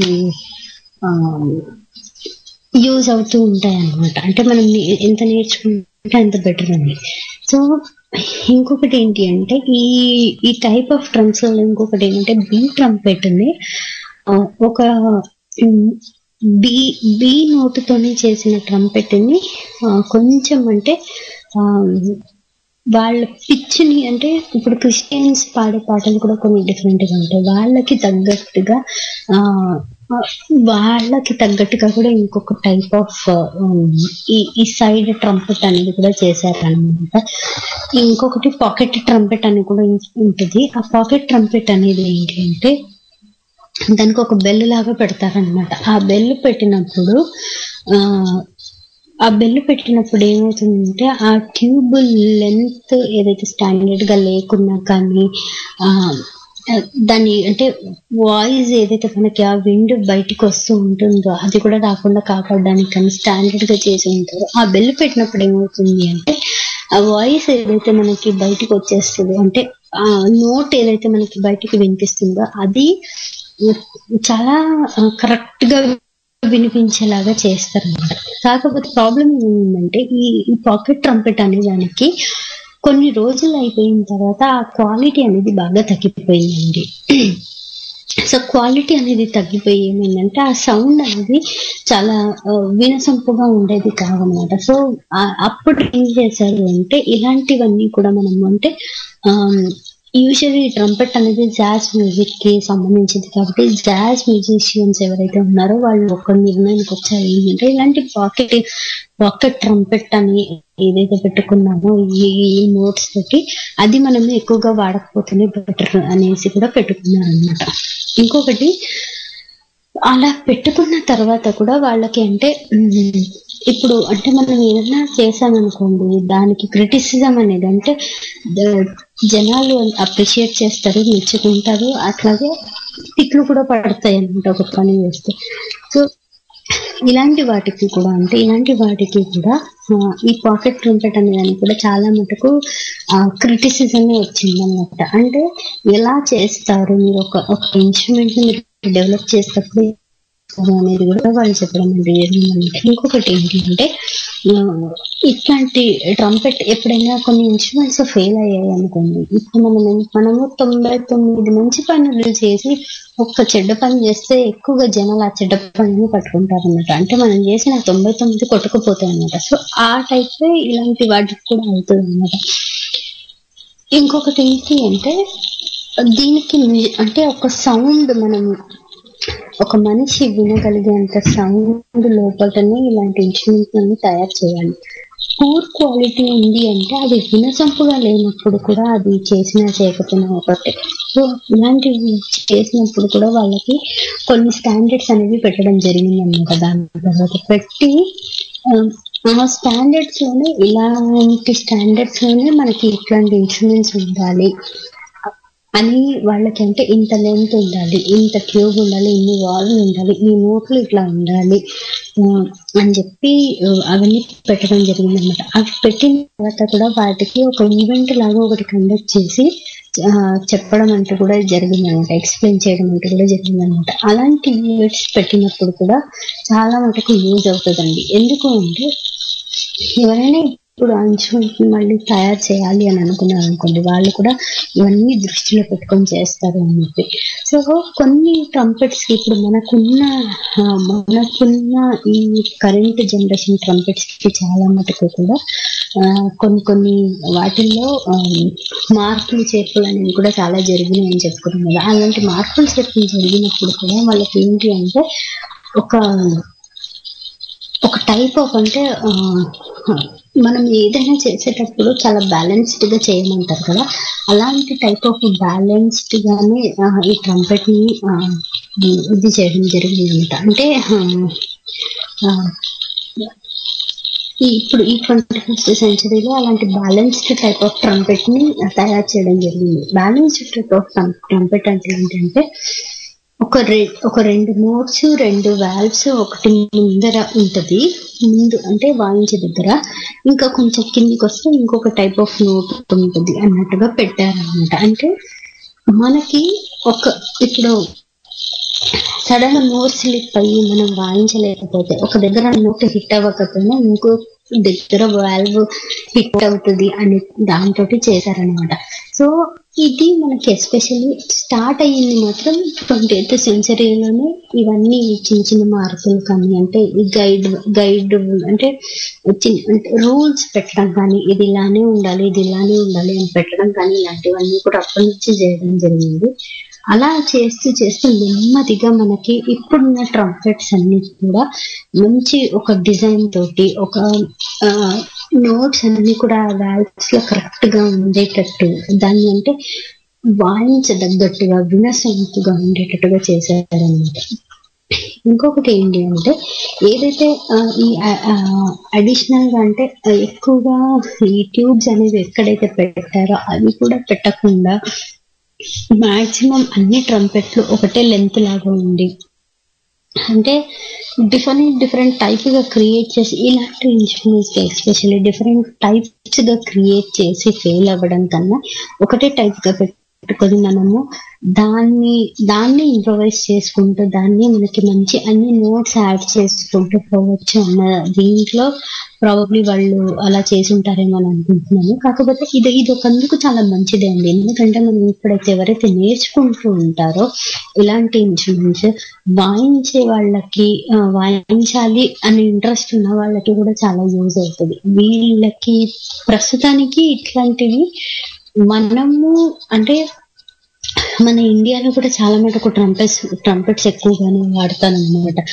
యూజ్ అవుతూ ఉంటాయి అన్నమాట అంటే మనం నే- ఎంత నేర్చుకుంటే అంత బెటర్ అండి సో ఇంకొకటి ఏంటి అంటే ఈ ఈ టైప్ ఆఫ్ ట్రంప్స్ లో ఇంకొకటి ఏంటంటే బీ ట్రంపెట్ ని ఆ, ఒక ఉమ్, బీ బీ నోటుతోనే చేసిన ట్రంపెట్ ని ఆ, కొంచెం అంటే ఆ, వాళ్ళ పిచ్చిని అంటే ఇప్పుడు క్రిస్టియన్స్ పాడే పాటలు కూడా కొన్ని డిఫరెంట్ గా ఉంటాయి వాళ్ళకి తగ్గట్టుగా ఆ ఆ, వాళ్ళకి తగ్గట్టుగా కూడా ఇంకొక టైప్ ఆఫ్ ఈ ఈ సైడ్ ట్రంపెట్ అనేది కూడా చేశారనమాట ఇంకొకటి పాకెట్ ట్రంపెట్ అని కూడా ఉంటుంది ఆ పాకెట్ ట్రంపెట్ అనేది ఏంటి అంటే దానికి ఒక బెల్ లాగా పెడతారనమాట ఆ బెల్ పెట్టినప్పుడు ఆ ఆ బెల్ పెట్టినప్పుడు ఏమవుతుందంటే ఆ ట్యూబ్ లెంత్ ఏదైతే స్టాండర్డ్ గా లేకున్నా కానీ ఆ దాని అంటే వాయిస్ ఏదైతే మనకి ఆ విండ్ బయటికి వస్తూ ఉంటుందో అది కూడా రాకుండా కాపాడడానికి కానీ స్టాండర్డ్ గా చేసి ఉంటారు ఆ బెల్ పెట్టినప్పుడు ఏమవుతుంది అంటే ఆ వాయిస్ ఏదైతే మనకి బయటికి వచ్చేస్తుందో అంటే ఆ నోట్ ఏదైతే మనకి బయటికి వినిపిస్తుందో అది చాలా కరెక్ట్ గా వినిపించేలాగా చేస్తారు అనమాట కాకపోతే ప్రాబ్లం ఏంటంటే ఈ ఈ పాకెట్ ట్రంపెట్ అనే దానికి కొన్ని రోజులు అయిపోయిన తర్వాత ఆ క్వాలిటీ అనేది బాగా తగ్గిపోయిందండి సో క్వాలిటీ అనేది తగ్గిపోయి ఏమైందంటే ఆ సౌండ్ అనేది చాలా ఆ, వినసొంపుగా ఉండేది కాదనమాట సో ఆ- అప్పుడు ఏం చేశారు అంటే ఇలాంటివన్నీ కూడా మనం అంటే యూజువల్లీ ట్రంపెట్ అనేది జాజ్ మ్యూజిక్ కి సంబంధించింది కాబట్టి జాజ్ మ్యూజిషియన్స్ ఎవరైతే ఉన్నారో వాళ్ళు ఒక నిర్ణయానికి వచ్చారు ఏంటంటే ఇలాంటి పాకెట్ పాకెట్ ట్రంపెట్ అని ఏదైతే పెట్టుకున్నామో ఈ నోట్స్ తోటి అది మనం ఎక్కువగా వాడకపోతేనే బెటర్ అనేసి కూడా పెట్టుకున్నారు అనమాట ఇంకొకటి అలా పెట్టుకున్న తర్వాత కూడా వాళ్ళకి అంటే ఉమ్, ఇప్పుడు అంటే మనం ఏదైనా చేసామనుకోండి దానికి క్రిటిసిజం అనేది అంటే ద- జనాలు అప్రిషియేట్ చేస్తారు మెచ్చుకుంటారు అట్లాగే తిట్లు కూడా పడతాయి అన్నమాట ఒక పని చేస్తే సో ఇలాంటి వాటికి కూడా అంటే ఇలాంటి వాటికి కూడా ఆ, ఈ పాకెట్ ట్రంపెట్ అనే దానికి కూడా చాలా మటుకు క్రిటిసిజం వచ్చింది అనమాట అంటే ఎలా చేస్తారు మీరు ఒక ఒక ఇన్స్ట్రుమెంట్ ని మీరు డెవలప్ చేసేటప్పుడు అనేది కూడా వాళ్ళు చెప్పడం అనేది జరిగిందన్నమాట ఇంకొకటి ఏంటి అంటే ఆ, ఇట్లాంటి ట్రంపెట్ ఎప్పుడైనా కొన్ని ఇన్స్ట్రుమెంట్స్ ఫెయిల్ అయ్యాయి అనుకోండి ఇప్పుడు మనం మనము తొంభై తొమ్మిది మంచి పనులు చేసి ఒక్క చెడ్డ పని చేస్తే ఎక్కువగా జనాలు ఆ చెడ్డ పనిని పట్టుకుంటారు అనమాట అంటే మనం చేసిన తొంభై తొమ్మిది కొట్టుకుపోతాయి అనమాట సో ఆ టైప్ ఇలాంటి వాటికి కూడా అవుతుంది అనమాట ఇంకొకటి ఏంటి అంటే దీనికి మ్యూ- అంటే ఒక సౌండ్ మనం ఒక మనిషి వినగలిగేంత సౌండ్ లోపలనే ఇలాంటి ఇన్స్ట్రుమెంట్స్ అన్ని తయారు చేయాలి పూర్ క్వాలిటీ ఉంది అంటే అది వినసొంపుగా లేనప్పుడు కూడా అది చేసినా చేయకపోయినా ఒకటే సో ఇలాంటివి చేసినప్పుడు కూడా వాళ్ళకి కొన్ని స్టాండర్డ్స్ అనేవి పెట్టడం జరిగింది అనమాట దాని తర్వాత పెట్టి ఆ, ఆ స్టాండర్డ్స్ లోనే ఇలాంటి స్టాండర్డ్స్ లోనే మనకి ఇట్లాంటి ఇన్స్ట్రుమెంట్స్ ఉండాలి అని వాళ్ళకి అంటే ఇంత లెంత్ ఉండాలి ఇంత ట్యూబ్ ఉండాలి ఇన్ని వాల్ ఉండాలి ఈ నోట్లు ఇట్లా ఉండాలి ఆ, అని చెప్పి ఆ, అవన్నీ పెట్టడం జరిగింది అనమాట అవి పెట్టిన తర్వాత కూడా వాటికి ఒక ఈవెంట్ లాగా ఒకటి కండక్ట్ చేసి ఆ, చెప్పడం అంటూ కూడా జరిగింది అనమాట ఎక్స్ప్లెయిన్ చేయడం అంటూ కూడా జరిగింది అనమాట అలాంటి ఈవెంట్స్ పెట్టినప్పుడు కూడా చాలా మటుకు యూజ్ అవుతుందండి ఎందుకు అంటే ఎవరైనా ఇప్పుడు ఆ ఇన్స్ట్రుమెంట్ మళ్ళీ తయారు చేయాలి అని అనుకున్నారు అనుకోండి వాళ్ళు కూడా ఇవన్నీ దృష్టిలో పెట్టుకొని చేస్తారు అని చెప్పి సో కొన్ని ట్రంపెట్స్ కి ఇప్పుడు మనకున్న ఆ, మనకున్న ఈ కరెంట్ జనరేషన్ ట్రంపెట్స్ కి చాలా మటుకు కూడా ఆ, కొన్ని కొన్ని వాటిల్లో ఆ, మార్పులు చేర్పులు అనేవి కూడా చాలా జరిగినాయి అని చెప్పుకున్నాం కదా అలాంటి మార్పులు చేర్పులు జరిగినప్పుడు కూడా వాళ్ళకి ఏంటి అంటే ఒక ఒక టైప్ ఆఫ్ అంటే ఆ, మనం ఏదైనా చేసేటప్పుడు చాలా బ్యాలెన్స్డ్ గా చేయమంటారు కదా అలాంటి టైప్ ఆఫ్ బ్యాలెన్స్డ్ గానే ఆ, ఈ ట్రంపెట్ ని ఆ, ఇది చేయడం జరిగింది అనమాట అంటే ఆ, ఆ, ఈ ఇప్పుడు ఈ ట్వంటీ ఫస్ట్ సెంచరీలో అలాంటి బ్యాలెన్స్డ్ టైప్ ఆఫ్ ట్రంపెట్ ని తయారు చేయడం జరిగింది బ్యాలెన్స్డ్ టైప్ ఆఫ్ ట్రంపెట్ అంటే ఏంటంటే ఒక రె ఒక రెండు నోట్స్ రెండు వాల్వ్స్ ఒకటి ముందర ఉంటది ముందు అంటే వాయించే దగ్గర ఇంకా కొంచెం కిందికి వస్తే ఇంకొక టైప్ ఆఫ్ నోట్ ఉంటుంది అన్నట్టుగా పెట్టారన్నమాట అంటే మనకి ఒక ఇప్పుడు సడన్ నోట్ స్లిప్ అయ్యి మనం వాయించలేకపోతే ఒక దగ్గర నోట్ హిట్ అవ్వకపోయినా ఇంకో దగ్గర వాల్వ్ హిట్ అవుతుంది అని దాంతో చేశారనమాట సో ఇది మనకి ఎస్పెషల్లీ స్టార్ట్ అయ్యింది మాత్రం ట్వంటీ ఎయిత్ సెంచరీలోనే ఇవన్నీ చిన్న చిన్న మార్పులు కానీ అంటే ఈ గైడ్ గైడ్ అంటే చిన్న అంటే రూల్స్ పెట్టడం కానీ ఇది ఇలానే ఉండాలి ఇది ఇలానే ఉండాలి అని పెట్టడం కానీ ఇలాంటివన్నీ కూడా అప్పటి నుంచి చేయడం జరిగింది అలా చేస్తూ చేస్తూ నెమ్మదిగా మనకి ఇప్పుడున్న ట్రంపెట్స్ అన్ని కూడా మంచి ఒక డిజైన్ తోటి ఒక నోట్స్ అన్ని కూడా వాల్వ్స్ లో కరెక్ట్ గా ఉండేటట్టు దాన్ని అంటే వాయించదగ్గట్టుగా వినసొంపుగా ఉండేటట్టుగా చేశారనమాట ఇంకొకటి ఏంటి అంటే ఏదైతే ఆ, ఈ అడిషనల్ గా అంటే ఆ, ఎక్కువగా ఈ ట్యూబ్స్ అనేవి ఎక్కడైతే పెట్టారో అవి కూడా పెట్టకుండా మాక్సిమం అన్ని ట్రంపెట్లు ఒకటే లెంత్ లాగా ఉండి అంటే డిఫరెంట్ డిఫరెంట్ టైప్ గా క్రియేట్ చేసి ఇలాంటి ఇన్స్ట్రుమెంట్స్ ఎస్పెషల్లీ డిఫరెంట్ టైప్స్ గా క్రియేట్ చేసి ఫెయిల్ అవ్వడం కన్నా ఒకటే టైప్ గా పెట్టుకొని మనము దాన్ని దాన్ని ఇంప్రొవైజ్ చేసుకుంటూ దాన్ని మనకి మంచి అన్ని నోట్స్ యాడ్ చేసుకుంటూ పోవచ్చు అన్న దీంట్లో ప్రాబబ్లీ వాళ్ళు అలా చేసి ఉంటారేమో అని అనుకుంటున్నాను కాకపోతే ఇది ఇది ఒకందుకు చాలా మంచిదే అండి ఎందుకంటే మనం ఇప్పుడైతే ఎవరైతే నేర్చుకుంటూ ఉంటారో ఇలాంటి ఇన్స్ట్రుమెంట్స్ వాయించే వాళ్ళకి ఆ, వాయించాలి అనే ఇంట్రెస్ట్ ఉన్న వాళ్ళకి కూడా చాలా యూజ్ అవుతుంది వీళ్ళకి ప్రస్తుతానికి ఇట్లాంటివి మనము అంటే మన ఇండియాలో కూడా చాలా మటుకు ట్రంపెట్స్ ట్రంపెట్స్ ఎక్కువగానే వాడతాను అనమాట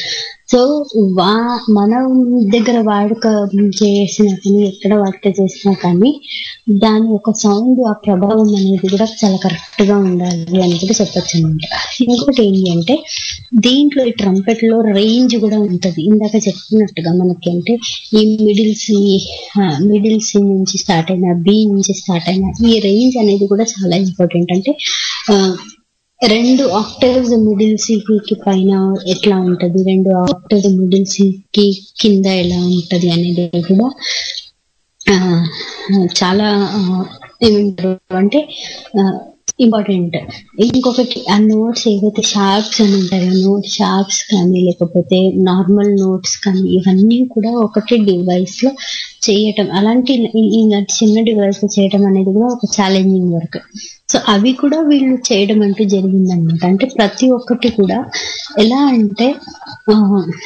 సో వా మనం దగ్గర వాడుక చేసినా కానీ ఎక్కడ వాడుక చేసినా కానీ దాని ఒక సౌండ్ ఆ ప్రభావం అనేది కూడా చాలా కరెక్ట్ గా ఉండాలి అని కూడా చెప్పొచ్చు అనమాట ఇంకోటి ఏంటి అంటే దీంట్లో ఈ ట్రంపెట్ లో రేంజ్ కూడా ఉంటది ఇందాక చెప్పినట్టుగా మనకి అంటే ఈ మిడిల్ సి మిడిల్ సి నుంచి స్టార్ట్ అయిన బి నుంచి స్టార్ట్ అయిన ఈ రేంజ్ అనేది కూడా చాలా ఇంపార్టెంట్ అంటే ఆ, రెండు ఆక్టేవ్స్ మిడిల్ సి కి పైన ఎట్లా ఉంటది రెండు ఆక్టేవ్స్ మిడిల్ సి కి కింద ఎలా ఉంటది అనేది కూడా ఆ, చాలా ఆ, ఏమంటారు అంటే ఇంపార్టెంట్ ఇంకొకటి ఆ నోట్స్ ఏవైతే షార్ప్స్ అని ఉంటాయో నోట్ షార్ప్స్ కానీ లేకపోతే నార్మల్ నోట్స్ కానీ ఇవన్నీ కూడా ఒకటే డివైస్ లో చేయటం అలాంటి ఈ- ఇలాంటి చిన్న డివైస్ లో చేయటం అనేది కూడా ఒక ఛాలెంజింగ్ వర్క్ సో అవి కూడా వీళ్ళు చేయడం అంటూ జరిగిందనమాట అంటే ప్రతి ఒక్కటి కూడా ఎలా అంటే ఆ,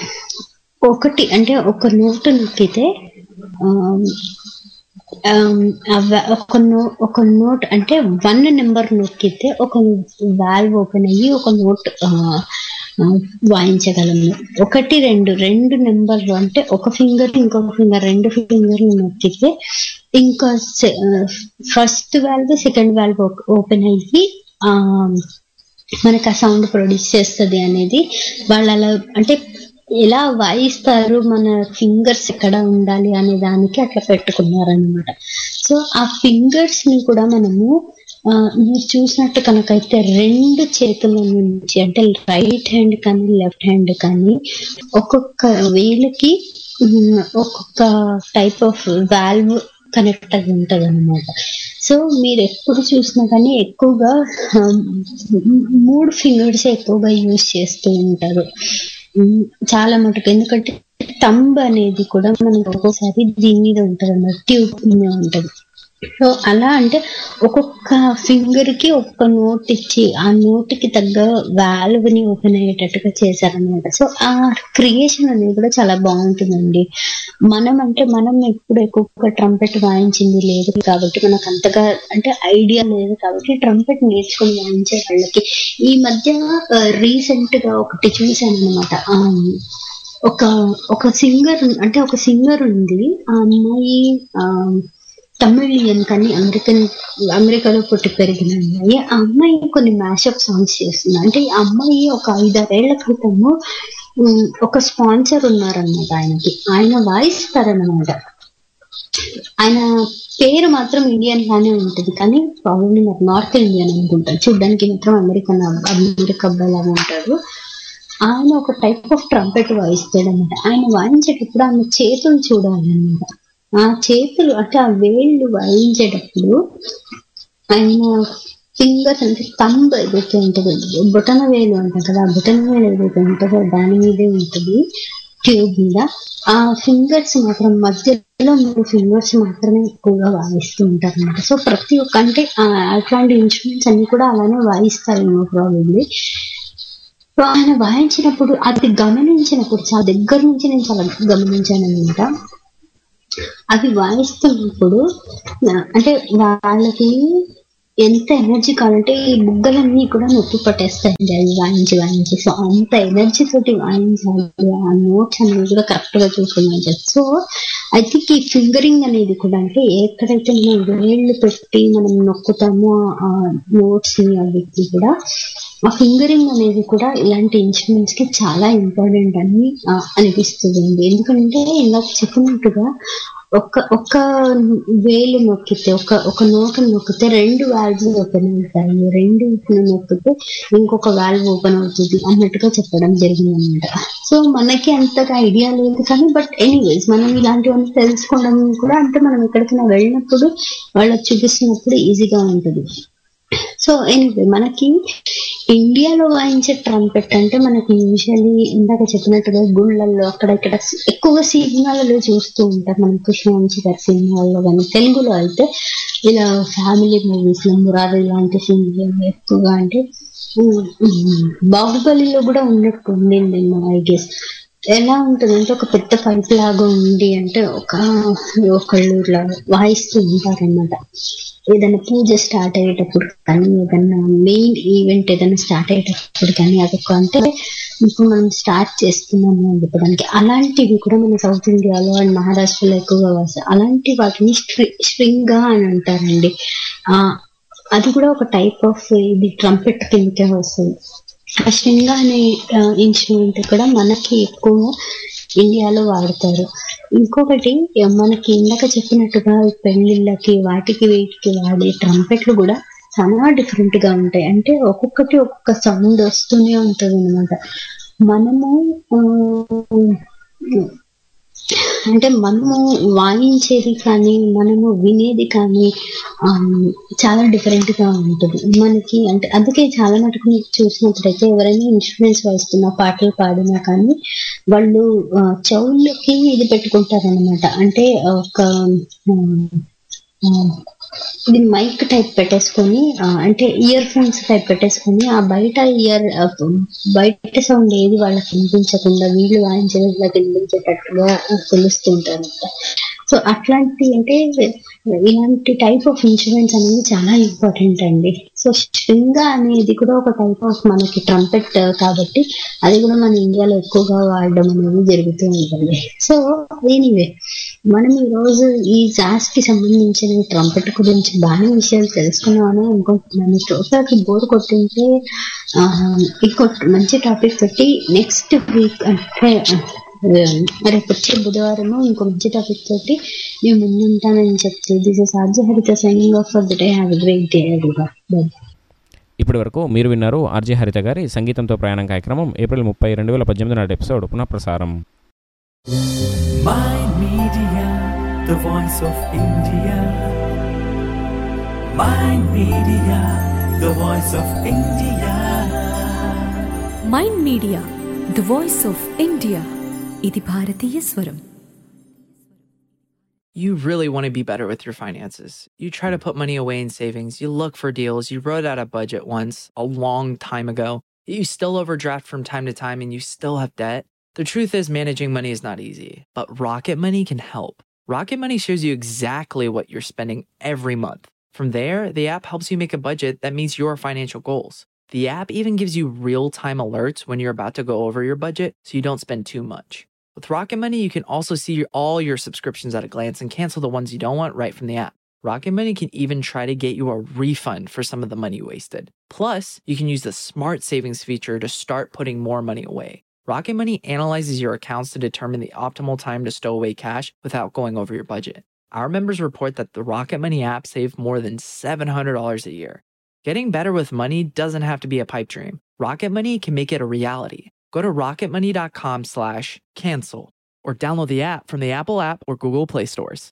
ఒకటి అంటే ఒక నోటు నొక్కితే ఆ, ఆమ్, ఆ వా- ఒక నో ఒక నోట్ అంటే వన్ నెంబర్ నొక్కితే ఒక వాల్వ్ ఓపెన్ అయ్యి ఒక నోట్ ఆ, ఆ, వాయించగలము ఒకటి రెండు రెండు నెంబర్లు అంటే ఒక ఫింగర్ ఇంకొక ఫింగర్ రెండు ఫింగర్లు నొక్కితే ఇంకా first valve second valve open అయ్యి ఆ మనకి ఆ సౌండ్ ప్రొడ్యూస్ చేస్తుంది అనేది వాళ్ళు అలా అంటే ఎలా వాయిస్తారు మన ఫింగర్స్ ఎక్కడ ఉండాలి అనే దానికి అట్లా పెట్టుకున్నారనమాట సో ఆ ఫింగర్స్ ని కూడా మనము ఆ, మీరు చూసినట్టు కనుకైతే రెండు చేతుల నుంచి అంటే రైట్ హ్యాండ్ కానీ లెఫ్ట్ హ్యాండ్ కానీ ఒక్కొక్క వేలకి ఉమ్, ఒక్కొక్క టైప్ ఆఫ్ వాల్వ్ కనెక్ట్ అయి ఉంటది అనమాట సో మీరు ఎప్పుడు చూసినా కానీ ఎక్కువగా ఆ, మూడు ఫింగర్స్ ఎక్కువగా యూజ్ చేస్తూ ఉంటారు ఉమ్, చాలా మటుకు ఎందుకంటే తంబ్ అనేది కూడా మనకి ఒక్కోసారి దీని మీద ఉంటది అన్నమాట ట్యూబ్ మీద ఉంటది సో అలా అంటే ఒక్కొక్క ఫింగర్ కి ఒక్క నోట్ ఇచ్చి ఆ నోట్ కి తగ్గ వాల్వ్ ని ఓపెన్ అయ్యేటట్టుగా చేశారనమాట సో ఆ క్రియేషన్ అనేది కూడా చాలా బాగుంటుందండి మనం అంటే మనం ఎప్పుడు ఎక్కువగా ట్రంపెట్ వాయించింది లేదు కాబట్టి మనకు అంతగా అంటే ఐడియా లేదు కాబట్టి ట్రంపెట్ నేర్చుకుని వాయించే వాళ్ళకి ఈ మధ్య రీసెంట్ గా ఒకటి చూశాను అనమాట ఒక ఒక సింగర్ అంటే ఒక సింగర్ ఉంది ఆ అమ్మాయి ఆ, తమిళియన్ కానీ అమెరికన్ అమెరికాలో పుట్టి పెరిగిన అమ్మాయి ఆ అమ్మాయి కొన్ని మ్యాషప్ సాంగ్స్ చేస్తుంది అంటే ఈ అమ్మాయి ఒక ఐదారేళ్ల క్రితము ఉమ్, ఒక స్పాన్సర్ ఉన్నారన్నమాట ఆయనకి ఆయన వాయిస్తారన్నమాట ఆయన పేరు మాత్రం ఇండియన్ లానే ఉంటది కానీ ప్రాబ్లమ్ మరి నార్త్ ఇండియన్ అనుకుంటారు చూడ్డానికి మాత్రం అమెరికన్ అబ్బ- అమెరికా అబ్బాయి లాగా ఉంటాడు ఆయన ఒక టైప్ ఆఫ్ ట్రంపెట్ వాయిస్తాడు అనమాట ఆయన వాయించేటప్పుడు ఆయన చేతులు చూడాలన్నమాట ఆ చేతులు అంటే ఆ వేళ్ళు వాయించేటప్పుడు ఆయన ఫింగర్స్ అంటే తంబ్ ఏదైతే ఉంటుందో బొటన వేలు అంటాం కదా ఆ బొటన వేలు ఏదైతే ఉంటుందో దాని మీదే ఉంటుంది ట్యూబ్ మీద ఆ ఫింగర్స్ మాత్రం మధ్యలో మూడు ఫింగర్స్ మాత్రమే ఎక్కువగా వాయిస్తూ ఉంటారు అనమాట సో ప్రతి ఒక్క అంటే ఆ, అట్లాంటి ఇన్స్ట్రుమెంట్స్ అన్ని కూడా అలానే వాయిస్తారు ప్రాబ్లీ సో ఆయన వాయించినప్పుడు అది గమనించినప్పుడు చాలా దగ్గర నుంచి నేను చాలా గమనించాను అనమాట అవి వాయిస్తున్నప్పుడు ఆ, అంటే వాళ్ళకి ఎంత ఎనర్జీ కావాలంటే ఈ బుగ్గలన్నీ కూడా నొప్పి పట్టేస్తాయండి అవి వాయించి వాయించి సో అంత ఎనర్జీ తోటి వాయించాలి ఆ నోట్స్ అనేవి కూడా కరెక్ట్ గా చూసుకుని వాయించాలి సో ఐ థింక్ ఈ ఫింగరింగ్ అనేది కూడా అంటే ఎక్కడైతే మనం వేళ్ళు పెట్టి మనం నొక్కుతామో ఆ నోట్స్ ని అవిటి కూడా ఆ ఫింగరింగ్ అనేది కూడా ఇలాంటి ఇన్స్ట్రుమెంట్స్ కి చాలా ఇంపార్టెంట్ అని ఆ, అనిపిస్తుంది ఎందుకంటే ఇందాక చెప్పినట్టుగా ఒక ఒక వేలు నొక్కితే ఒక ఒక నోటు నొక్కితే రెండు వాల్వ్స్ ఓపెన్ అవుతాయి రెండు నొక్కితే ఇంకొక వాల్వ్ ఓపెన్ అవుతుంది అన్నట్టుగా చెప్పడం జరిగింది అనమాట సో మనకి అంతగా ఐడియా లేదు కానీ బట్ ఎనీవేస్ మనం ఇలాంటివన్నీ తెలుసుకోవడం కూడా అంటే మనం ఎక్కడికైనా వెళ్ళినప్పుడు వాళ్ళకి చూపిస్తున్నప్పుడు ఈజీగా ఉంటుంది సో ఎనీవే మనకి ఇండియాలో వాయించే ట్రంపెట్ అంటే మనకి యూజువల్లీ ఇందాక చెప్పినట్టుగా గుళ్ళల్లో అక్కడ ఇక్కడ ఎక్కువగా సినిమాలలో చూస్తూ ఉంటాం మనం కృష్ణవంశీ గారి సినిమాల్లో కానీ తెలుగులో అయితే ఇలా ఫ్యామిలీ మూవీస్ లో మురారి లాంటి సినిమాలు ఎక్కువగా అంటే ఉమ్, ఉమ్, బాహుబలిలో కూడా ఉన్నట్టు ఉంది నేను ఐ గెస్ ఎలా ఉంటుందంటే ఒక పెద్ద పైప్ లాగా ఉంది అంటే ఒక ఒకళ్ళు ఇట్లా వాయిస్తూ ఉంటారన్నమాట ఏదైనా పూజ స్టార్ట్ అయ్యేటప్పుడు కానీ ఏదైనా మెయిన్ ఈవెంట్ ఏదైనా స్టార్ట్ అయ్యేటప్పుడు కానీ అదొక అంటే ఇప్పుడు మనం స్టార్ట్ చేస్తున్నాము అని చెప్పడానికి అలాంటివి కూడా మన సౌత్ ఇండియాలో అండ్ మహారాష్ట్రలో ఎక్కువగా వస్తాయి అలాంటి వాటిని స్ట్రింగ్ అని అంటారండి ఆ అది కూడా ఒక టైప్ ఆఫ్ ఇది ట్రంపెట్ కిందకే వస్తుంది ఆ స్ట్రింగ్ అనే ఇన్స్ట్రుమెంట్ కూడా మనకి ఎక్కువ ఇండియాలో వాడతారు ఇంకొకటి మనకి ఇందాక చెప్పినట్టుగా పెళ్లిళ్ళకి వాటికి వీటికి వాడే ట్రంపెట్లు కూడా చాలా డిఫరెంట్ గా ఉంటాయి అంటే ఒక్కొక్కటి ఒక్కొక్క సౌండ్ వస్తూనే ఉంటది అనమాట మనము ఆ, అంటే మనము వాయించేది కానీ మనము వినేది కానీ ఆ, చాలా డిఫరెంట్ గా ఉంటుంది మనకి అంటే అందుకే చాలా మటుకు మీరు చూసినట్లయితే ఎవరైనా ఇన్స్ట్రుమెంట్స్ వాయిస్తున్నా పాటలు పాడినా కానీ వాళ్ళు ఆ, చెవులకి ఇది పెట్టుకుంటారనమాట అంటే ఒక ఆ, ఆ, ఇది మైక్ టైప్ పెట్టేసుకొని ఆ, అంటే ఇయర్ ఫోన్స్ టైప్ పెట్టేసుకొని ఆ బయట ఇయర్ బయట సౌండ్ ఏది వాళ్ళకి వినిపించకుండా వీళ్ళు వాయించేది వాళ్ళకి వినిపించేటట్టుగా తెలుస్తుంటారు సో అట్లాంటి అంటే ఇలాంటి టైప్ ఆఫ్ ఇన్సూరెన్స్ అనేది చాలా ఇంపార్టెంట్ అండి సో శృంగ అనేది కూడా ఒక టైప్ ఆఫ్ మనకి ట్రంపెట్ కాబట్టి అది కూడా మన ఇండియాలో ఎక్కువగా వాడడం అనేది జరుగుతూ ఉంటుంది సో ఎనీవే మనం ఈ రోజు ఈ జాస్ కి సంబంధించిన ట్రంపెట్ గురించి బాగానే విషయాలు తెలుసుకున్నామని అనుకుంటున్నాను ఒకసారి బోర్ కొట్టింటే ఆ, ఇంకో మంచి టాపిక్ తోటి నెక్స్ట్ వీక్ అంటే ఆ, రేపు వచ్చే బుధవారము ఇంకో మంచి టాపిక్ తోటి మేము ముందుంటానని చెప్తూ this is RJ Haritha signing off for the day have great day bye ఇప్పటి వరకు మీరు విన్నారు ఆర్జే హరిత గారి సంగీతంతో ప్రయాణం కార్యక్రమం ఏప్రిల్ ముప్పై రెండు వేల పద్దెనిమిది నాటి ఎపిసోడ్ పునఃప్రసారం My Media, the voice of India. My Media, the voice of India. Mind media the voice of India ఇది భారతీయ స్వరం You really want to be better with your finances. You try to put money away in savings, you look for deals, you wrote out a budget once a long time ago, you still overdraft from time to time, and you still have debt. The truth is, managing money is not easy, but Rocket Money can help. Rocket Money shows you exactly what you're spending every month. From there, the app helps you make a budget that meets your financial goals. The app even gives you real time alerts when you're about to go over your budget so you don't spend too much. With Rocket Money, you can also see your, all your subscriptions at a glance and cancel the ones you don't want right from the app. Rocket Money can even try to get you a refund for some of the money you wasted. Plus, you can use the smart savings feature to start putting more money away. Rocket Money analyzes your accounts to determine the optimal time to stow away cash without going over your budget. Our members report that the Rocket Money app saved more than $700 a year. Getting better with money doesn't have to be a pipe dream. Rocket Money can make it a reality. Go to rocketmoney.com slash cancel or download the app from the Apple app or Google Play stores.